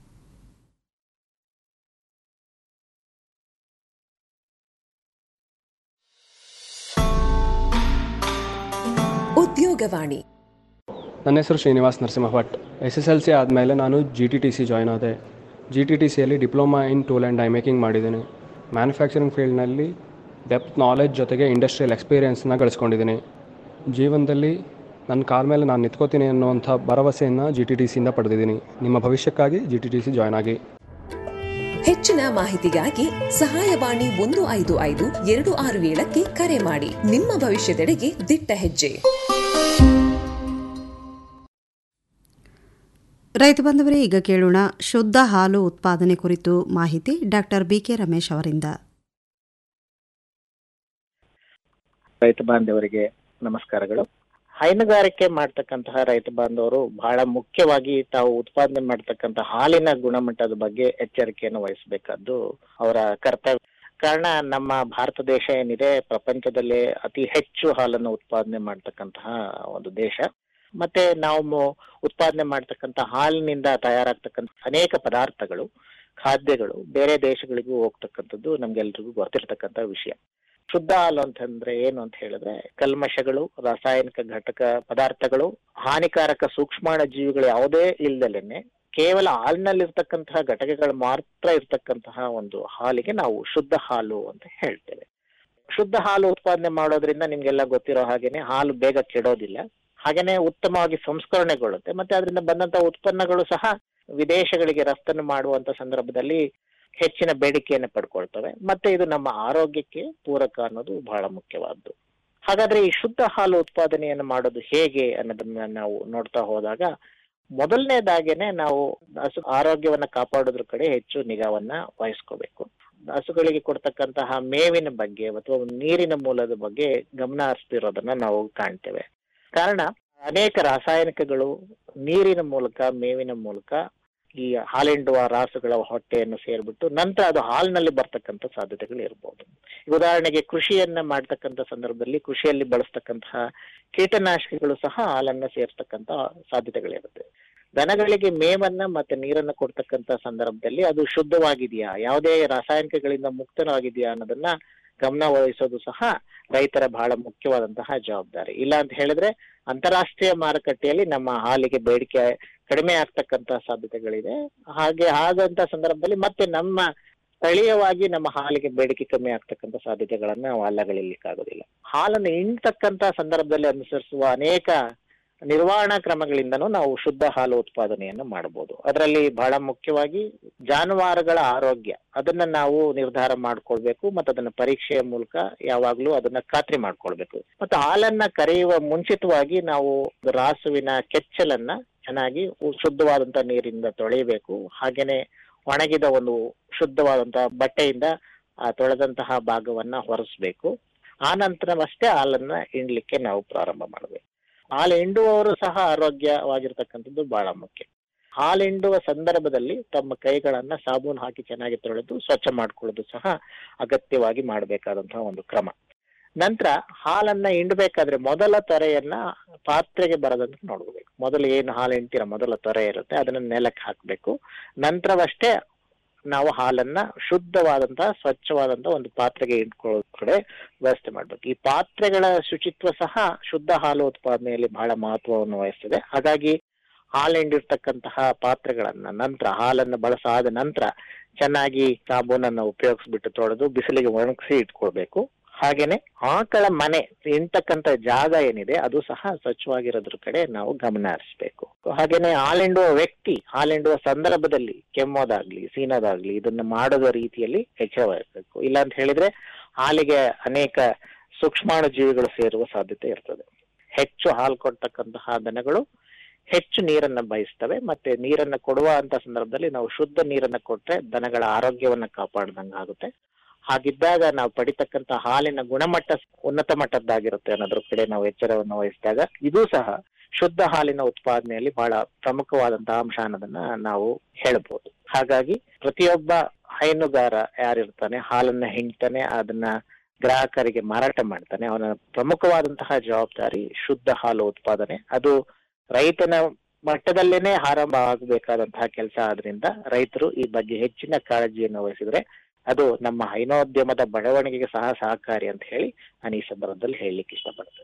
ಉದ್ಯೋಗವಾಣಿ ನನ್ನ ಹೆಸರು Srinivas Narasimha Bhat S S L C ಆದಮೇಲೆ ನಾನು G T T C join ಆದೆ ಜಿ ಟಿ ಟಿ ಸಿಯಲ್ಲಿ diploma in tool and die making ಮಾಡಿದ್ದೀನಿ ಮ್ಯಾನುಫ್ಯಾಕ್ಚರಿಂಗ್ ಫೀಲ್ಡ್ನಲ್ಲಿ ಡೆಪ್ತ್ ನಾಲೆಜ್ ಜೊತೆಗೆ ಇಂಡಸ್ಟ್ರಿಯಲ್ ಎಕ್ಸ್ಪೀರಿಯೆನ್ಸ್ನ ಗಳಿಸ್ಕೊಂಡಿದ್ದೀನಿ ಜೀವನದಲ್ಲಿ ನನ್ನ ಕಾಲ ಮೇಲೆ ನಾನು ನಿಂತ್ಕೋತೀನಿ ಅನ್ನುವಂಥ ಭರವಸೆಯನ್ನು ಜಿ ಟಿ ಟಿ ಸಿಯಿಂದ ಪಡೆದಿದ್ದೀನಿ ನಿಮ್ಮ ಭವಿಷ್ಯಕ್ಕಾಗಿ G T T C join ಆಗಿ ಹೆಚ್ಚಿನ ಮಾಹಿತಿಗಾಗಿ ಸಹಾಯವಾಣಿ ಒಂದು ಐದು ಐದು ಎರಡು ಆರು ಏಳಕ್ಕೆ ಕರೆ ಮಾಡಿ ನಿಮ್ಮ ಭವಿಷ್ಯದೆಡೆಗೆ ದಿಟ್ಟ ಹೆಜ್ಜೆ ರೈತ ಬಂಧುವರೇ ಈಗ ಕೇಳೋಣ ಶುದ್ಧ ಹಾಲು ಉತ್ಪಾದನೆ ಕುರಿತು ಮಾಹಿತಿ ಡಾಕ್ಟರ್ ಬಿಕೆ ರಮೇಶ್ ಅವರಿಂದ ರೈತ ಬಾಂಧವರಿಗೆ ನಮಸ್ಕಾರಗಳು ಹೈನುಗಾರಿಕೆ ಮಾಡ್ತಕ್ಕಂತಹ ರೈತ ಬಾಂಧವರು ಬಹಳ ಮುಖ್ಯವಾಗಿ ತಾವು ಉತ್ಪಾದನೆ ಮಾಡ್ತಕ್ಕಂಥ ಹಾಲಿನ ಗುಣಮಟ್ಟದ ಬಗ್ಗೆ ಎಚ್ಚರಿಕೆಯನ್ನು ವಹಿಸಬೇಕಾದ್ದು ಅವರ ಕರ್ತವ್ಯ ಕಾರಣ ನಮ್ಮ ಭಾರತ ದೇಶ ಏನಿದೆ ಪ್ರಪಂಚದಲ್ಲೇ ಅತಿ ಹೆಚ್ಚು ಹಾಲನ್ನು ಉತ್ಪಾದನೆ ಮಾಡ್ತಕ್ಕಂತಹ ಒಂದು ದೇಶ ಮತ್ತೆ ನಾವು ಮು- ಉತ್ಪಾದನೆ ಮಾಡ್ತಕ್ಕಂಥ ಹಾಲಿನಿಂದ ತಯಾರಾಗ್ತಕ್ಕಂಥ ಅನೇಕ ಪದಾರ್ಥಗಳು ಖಾದ್ಯಗಳು ಬೇರೆ ದೇಶಗಳಿಗೂ ಹೋಗ್ತಕ್ಕಂಥದ್ದು ನಮ್ಗೆಲ್ರಿಗೂ ಗೊತ್ತಿರ್ತಕ್ಕಂಥ ವಿಷಯ ಶುದ್ಧ ಹಾಲು ಅಂತಂದ್ರೆ ಏನು ಅಂತ ಹೇಳಿದ್ರೆ ಕಲ್ಮಶಗಳು ರಾಸಾಯನಿಕ ಘಟಕ ಪದಾರ್ಥಗಳು ಹಾನಿಕಾರಕ ಸೂಕ್ಷ್ಮಾಣು ಜೀವಿಗಳು ಯಾವುದೇ ಇಲ್ದಲೇನೆ ಕೇವಲ ಹಾಲಿನಲ್ಲಿರ್ತಕ್ಕಂತಹ ಘಟಕಗಳು ಮಾತ್ರ ಇರ್ತಕ್ಕಂತಹ ಒಂದು ಹಾಲಿಗೆ ನಾವು ಶುದ್ಧ ಹಾಲು ಅಂತ ಹೇಳ್ತೇವೆ ಶುದ್ಧ ಹಾಲು ಉತ್ಪಾದನೆ ಮಾಡೋದ್ರಿಂದ ನಿಮ್ಗೆಲ್ಲ ಗೊತ್ತಿರೋ ಹಾಗೇನೆ ಹಾಲು ಬೇಗ ಕೆಡೋದಿಲ್ಲ ಹಾಗೇನೆ ಉತ್ತಮವಾಗಿ ಸಂಸ್ಕರಣೆಗೊಳ್ಳುತ್ತೆ ಮತ್ತೆ ಅದರಿಂದ ಬಂದಂತ ಉತ್ಪನ್ನಗಳು ಸಹ ವಿದೇಶಗಳಿಗೆ ರಫ್ತನ್ನು ಮಾಡುವಂತ ಸಂದರ್ಭದಲ್ಲಿ ಹೆಚ್ಚಿನ ಬೇಡಿಕೆಯನ್ನು ಪಡ್ಕೊಳ್ತವೆ ಮತ್ತೆ ಇದು ನಮ್ಮ ಆರೋಗ್ಯಕ್ಕೆ ಪೂರಕ ಅನ್ನೋದು ಬಹಳ ಮುಖ್ಯವಾದ್ದು ಹಾಗಾದ್ರೆ ಈ ಶುದ್ಧ ಹಾಲು ಉತ್ಪಾದನೆಯನ್ನು ಮಾಡೋದು ಹೇಗೆ ಅನ್ನೋದನ್ನ ನಾವು ನೋಡ್ತಾ ಹೋದಾಗ ಮೊದಲನೇದಾಗೇನೆ ನಾವು ಹಸು ಆರೋಗ್ಯವನ್ನ ಕಾಪಾಡೋದ್ರ ಕಡೆ ಹೆಚ್ಚು ನಿಗಾವನ್ನ ವಹಿಸ್ಕೋಬೇಕು ಹಸುಗಳಿಗೆ ಕೊಡ್ತಕ್ಕಂತಹ ಮೇವಿನ ಬಗ್ಗೆ ಅಥವಾ ನೀರಿನ ಮೂಲದ ಬಗ್ಗೆ ಗಮನ ಹರಿಸ್ತಿರೋದನ್ನ ನಾವು ಕಾಣ್ತೇವೆ ಕಾರಣ ಅನೇಕ ರಾಸಾಯನಿಕಗಳು ನೀರಿನ ಮೂಲಕ ಮೇವಿನ ಮೂಲಕ ಈ ಹಾಲೆಂಡುವ ರಾಸುಗಳ ಹೊಟ್ಟೆಯನ್ನು ಸೇರ್ಬಿಟ್ಟು ನಂತರ ಅದು ಹಾಲಿನಲ್ಲಿ ಬರ್ತಕ್ಕಂಥ ಸಾಧ್ಯತೆಗಳು ಇರಬಹುದು ಈಗ ಉದಾಹರಣೆಗೆ ಕೃಷಿಯನ್ನ ಮಾಡ್ತಕ್ಕಂಥ ಸಂದರ್ಭದಲ್ಲಿ ಕೃಷಿಯಲ್ಲಿ ಬಳಸ್ತಕ್ಕಂತಹ ಕೀಟನಾಶಕಗಳು ಸಹ ಹಾಲನ್ನ ಸೇರ್ತಕ್ಕಂಥ ಸಾಧ್ಯತೆಗಳಿರುತ್ತೆ ದನಗಳಿಗೆ ಮೇವನ್ನ ಮತ್ತೆ ನೀರನ್ನ ಕೊಡ್ತಕ್ಕಂಥ ಸಂದರ್ಭದಲ್ಲಿ ಅದು ಶುದ್ಧವಾಗಿದೆಯಾ ಯಾವುದೇ ರಾಸಾಯನಿಕಗಳಿಂದ ಮುಕ್ತವಾಗಿದೆಯಾ ಅನ್ನೋದನ್ನ ಗಮನ ವಹಿಸೋದು ಸಹ ರೈತರ ಬಹಳ ಮುಖ್ಯವಾದಂತಹ ಜವಾಬ್ದಾರಿ ಇಲ್ಲ ಅಂತ ಹೇಳಿದ್ರೆ ಅಂತಾರಾಷ್ಟ್ರೀಯ ಮಾರುಕಟ್ಟೆಯಲ್ಲಿ ನಮ್ಮ ಹಾಲಿಗೆ ಬೇಡಿಕೆ ಕಡಿಮೆ ಆಗ್ತಕ್ಕಂತ ಸಾಧ್ಯತೆಗಳಿದೆ ಹಾಗೆ ಹಾಗಂತ ಸಂದರ್ಭದಲ್ಲಿ ಮತ್ತೆ ನಮ್ಮ ಸ್ಥಳೀಯವಾಗಿ ನಮ್ಮ ಹಾಲಿಗೆ ಬೇಡಿಕೆ ಕಮ್ಮಿ ಆಗ್ತಕ್ಕಂಥ ಸಾಧ್ಯತೆಗಳನ್ನ ನಾವು ಅಲ್ಲಗಳಿಲಿಕ್ಕಾಗೋದಿಲ್ಲ ಹಾಲನ್ನು ಇಂಡ್ತಕ್ಕಂತ ಸಂದರ್ಭದಲ್ಲಿ ಅನುಸರಿಸುವ ಅನೇಕ ನಿರ್ವಹಣಾ ಕ್ರಮಗಳಿಂದನೂ ನಾವು ಶುದ್ಧ ಹಾಲು ಉತ್ಪಾದನೆಯನ್ನು ಮಾಡಬಹುದು ಅದರಲ್ಲಿ ಬಹಳ ಮುಖ್ಯವಾಗಿ ಜಾನುವಾರುಗಳ ಆರೋಗ್ಯ ಅದನ್ನ ನಾವು ನಿರ್ಧಾರ ಮಾಡ್ಕೊಳ್ಬೇಕು ಮತ್ತು ಅದನ್ನ ಪರೀಕ್ಷೆಯ ಮೂಲಕ ಯಾವಾಗ್ಲೂ ಅದನ್ನ ಖಾತ್ರಿ ಮಾಡ್ಕೊಳ್ಬೇಕು ಮತ್ತು ಹಾಲನ್ನ ಕರೆಯುವ ಮುಂಚಿತವಾಗಿ ನಾವು ರಾಸುವಿನ ಕೆಚ್ಚಲನ್ನ ಚೆನ್ನಾಗಿ ಉ- ಶುದ್ಧವಾದಂತ ನೀರಿಂದ ತೊಳೆಯಬೇಕು ಹಾಗೇನೆ ಒಣಗಿದ ಒಂದು ಶುದ್ಧವಾದಂತ ಬಟ್ಟೆಯಿಂದ ಆ ತೊಳೆದಂತಹ ಭಾಗವನ್ನ ಹೊರಸ್ಬೇಕು ಆ ನಂತರವಷ್ಟೇ ಹಾಲನ್ನ ಹಿಂಡ್ಲಿಕ್ಕೆ ನಾವು ಪ್ರಾರಂಭ ಮಾಡಬೇಕು ಹಾಲು ಹಿಂಡುವವರು ಸಹ ಆರೋಗ್ಯವಾಗಿರ್ತಕ್ಕಂಥದ್ದು ಬಹಳ ಮುಖ್ಯ ಹಾಲು ಹಿಂಡುವ ಸಂದರ್ಭದಲ್ಲಿ ತಮ್ಮ ಕೈಗಳನ್ನ ಸಾಬೂನು ಹಾಕಿ ಚೆನ್ನಾಗಿ ತೊಳೆದು ಸ್ವಚ್ಛ ಮಾಡ್ಕೊಳ್ಳೋದು ಸಹ ಅಗತ್ಯವಾಗಿ ಮಾಡಬೇಕಾದಂತಹ ಒಂದು ಕ್ರಮ ನಂತರ ಹಾಲನ್ನ ಹಿಂಡಬೇಕಾದ್ರೆ ಮೊದಲ ತೊರೆಯನ್ನ ಪಾತ್ರೆಗೆ ಬರದಂತೆ ನೋಡ್ಕೋಬೇಕು ಮೊದಲು ಏನು ಹಾಲು ಹಿಂಡ್ತೀರ ಮೊದಲ ತೊರೆ ಇರುತ್ತೆ ಅದನ್ನ ನೆಲಕ್ಕೆ ಹಾಕ್ಬೇಕು ನಂತರವಷ್ಟೇ ನಾವು ಹಾಲನ್ನ ಶುದ್ಧವಾದಂತಹ ಸ್ವಚ್ಛವಾದಂತಹ ಒಂದು ಪಾತ್ರೆಗೆ ಇಟ್ಕೊಳ್ಳೋ ಕಡೆ ವ್ಯವಸ್ಥೆ ಮಾಡ್ಬೇಕು ಈ ಪಾತ್ರೆಗಳ ಶುಚಿತ್ವ ಸಹ ಶುದ್ಧ ಹಾಲು ಉತ್ಪಾದನೆಯಲ್ಲಿ ಬಹಳ ಮಹತ್ವವನ್ನು ವಹಿಸ್ತದೆ ಹಾಗಾಗಿ ಹಾಲು ಹಿಂಡಿರ್ತಕ್ಕಂತಹ ಪಾತ್ರೆಗಳನ್ನ ನಂತರ ಹಾಲನ್ನು ಬಳಸಾದ ನಂತರ ಚೆನ್ನಾಗಿ ಸಾಬೂನನ್ನ ಉಪಯೋಗಿಸ್ಬಿಟ್ಟು ತೊಳೆದು ಬಿಸಿಲಿಗೆ ಒಣಗಿಸಿ ಇಟ್ಕೊಳ್ಬೇಕು ಹಾಗೇನೆ ಆಕಳ ಮನೆ ಇಂತಕ್ಕಂತ ಜಾಗ ಏನಿದೆ ಅದು ಸಹ ಸ್ವಚ್ಛವಾಗಿರೋದ್ರ ಕಡೆ ನಾವು ಗಮನ ಹರಿಸ್ಬೇಕು ಹಾಗೇನೆ ಹಾಲೆಂಡುವ ವ್ಯಕ್ತಿ ಹಾಲೆಂಡುವ ಸಂದರ್ಭದಲ್ಲಿ ಕೆಮ್ಮೋದಾಗ್ಲಿ ಸೀನೋದಾಗ್ಲಿ ಇದನ್ನ ಮಾಡದ ರೀತಿಯಲ್ಲಿ ಎಚ್ಚರ ವಹಿಸಬೇಕು ಇಲ್ಲ ಅಂತ ಹೇಳಿದ್ರೆ ಹಾಲಿಗೆ ಅನೇಕ ಸೂಕ್ಷ್ಮಾಣು ಜೀವಿಗಳು ಸೇರುವ ಸಾಧ್ಯತೆ ಇರ್ತದೆ ಹೆಚ್ಚು ಹಾಲು ಕೊಡ್ತಕ್ಕಂತಹ ದನಗಳು ಹೆಚ್ಚು ನೀರನ್ನ ಬಯಸ್ತವೆ ಮತ್ತೆ ನೀರನ್ನ ಕೊಡುವ ಅಂತ ಸಂದರ್ಭದಲ್ಲಿ ನಾವು ಶುದ್ಧ ನೀರನ್ನ ಕೊಟ್ರೆ ದನಗಳ ಆರೋಗ್ಯವನ್ನ ಕಾಪಾಡ್ದಂಗ ಆಗುತ್ತೆ ಹಾಗಿದ್ದಾಗ ನಾವು ಪಡಿತಕ್ಕಂತ ಹಾಲಿನ ಗುಣಮಟ್ಟ ಉನ್ನತ ಮಟ್ಟದ್ದಾಗಿರುತ್ತೆ ಅನ್ನೋದ್ರ ಕಡೆ ನಾವು ಎಚ್ಚರವನ್ನು ವಹಿಸಿದಾಗ ಇದು ಸಹ ಶುದ್ಧ ಹಾಲಿನ ಉತ್ಪಾದನೆಯಲ್ಲಿ ಬಹಳ ಪ್ರಮುಖವಾದಂತಹ ಅಂಶ ಅನ್ನೋದನ್ನ ನಾವು ಹೇಳ್ಬೋದು ಹಾಗಾಗಿ ಪ್ರತಿಯೊಬ್ಬ ಹೈನುಗಾರ ಯಾರಿರ್ತಾನೆ ಹಾಲನ್ನ ಹಿಂಡ್ತಾನೆ ಅದನ್ನ ಗ್ರಾಹಕರಿಗೆ ಮಾರಾಟ ಮಾಡ್ತಾನೆ ಅವನ ಪ್ರಮುಖವಾದಂತಹ ಜವಾಬ್ದಾರಿ ಶುದ್ಧ ಹಾಲು ಉತ್ಪಾದನೆ ಅದು ರೈತನ ಮಟ್ಟದಲ್ಲೇನೆ ಆರಂಭ ಆಗಬೇಕಾದಂತಹ ಕೆಲಸ ಆದ್ರಿಂದ ರೈತರು ಈ ಬಗ್ಗೆ ಹೆಚ್ಚಿನ ಕಾಳಜಿಯನ್ನು ವಹಿಸಿದ್ರೆ ಅದು ನಮ್ಮ ಹೈನೋದ್ಯಮದ ಬೆಳವಣಿಗೆಗೆ ಸಹ ಸಹಕಾರಿ ಅಂತ ಹೇಳಿ ನಾನು ಈ ಸಂದರ್ಭದಲ್ಲಿ ಹೇಳಲಿಕ್ಕೆ ಇಷ್ಟಪಡ್ತೇನೆ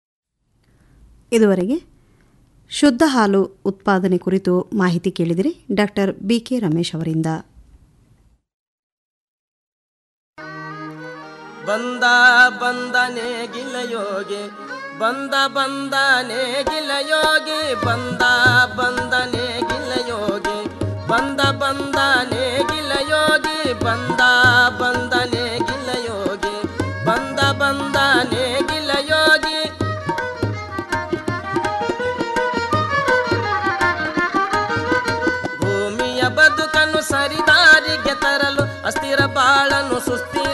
ಇದುವರೆಗೆ ಶುದ್ಧ ಹಾಲು ಉತ್ಪಾದನೆ ಕುರಿತು ಮಾಹಿತಿ ಕೇಳಿದಿರಿ ಡಾಕ್ಟರ್ ಬಿಕೆ ರಮೇಶ್ ಅವರಿಂದ ಬಂದ ಬಂದನೆ ಗಿಲಯೋಗಿ ಬಂದ ಬಂದನೆ ಗಿಲಯೋಗಿ ಬಂದ ಬಂದನೆ ಗಿಲಯೋಗಿ ಬಂದ ಬಂದನೆ ಗಿಲಯೋಗಿ ಬಂದ ಬಂದನೆ ಗಿಲಯೋಗಿ ಬಂದ ಬಂದನೆ ಗಿಲಯೋಗಿ ಸುಸ್ತಿ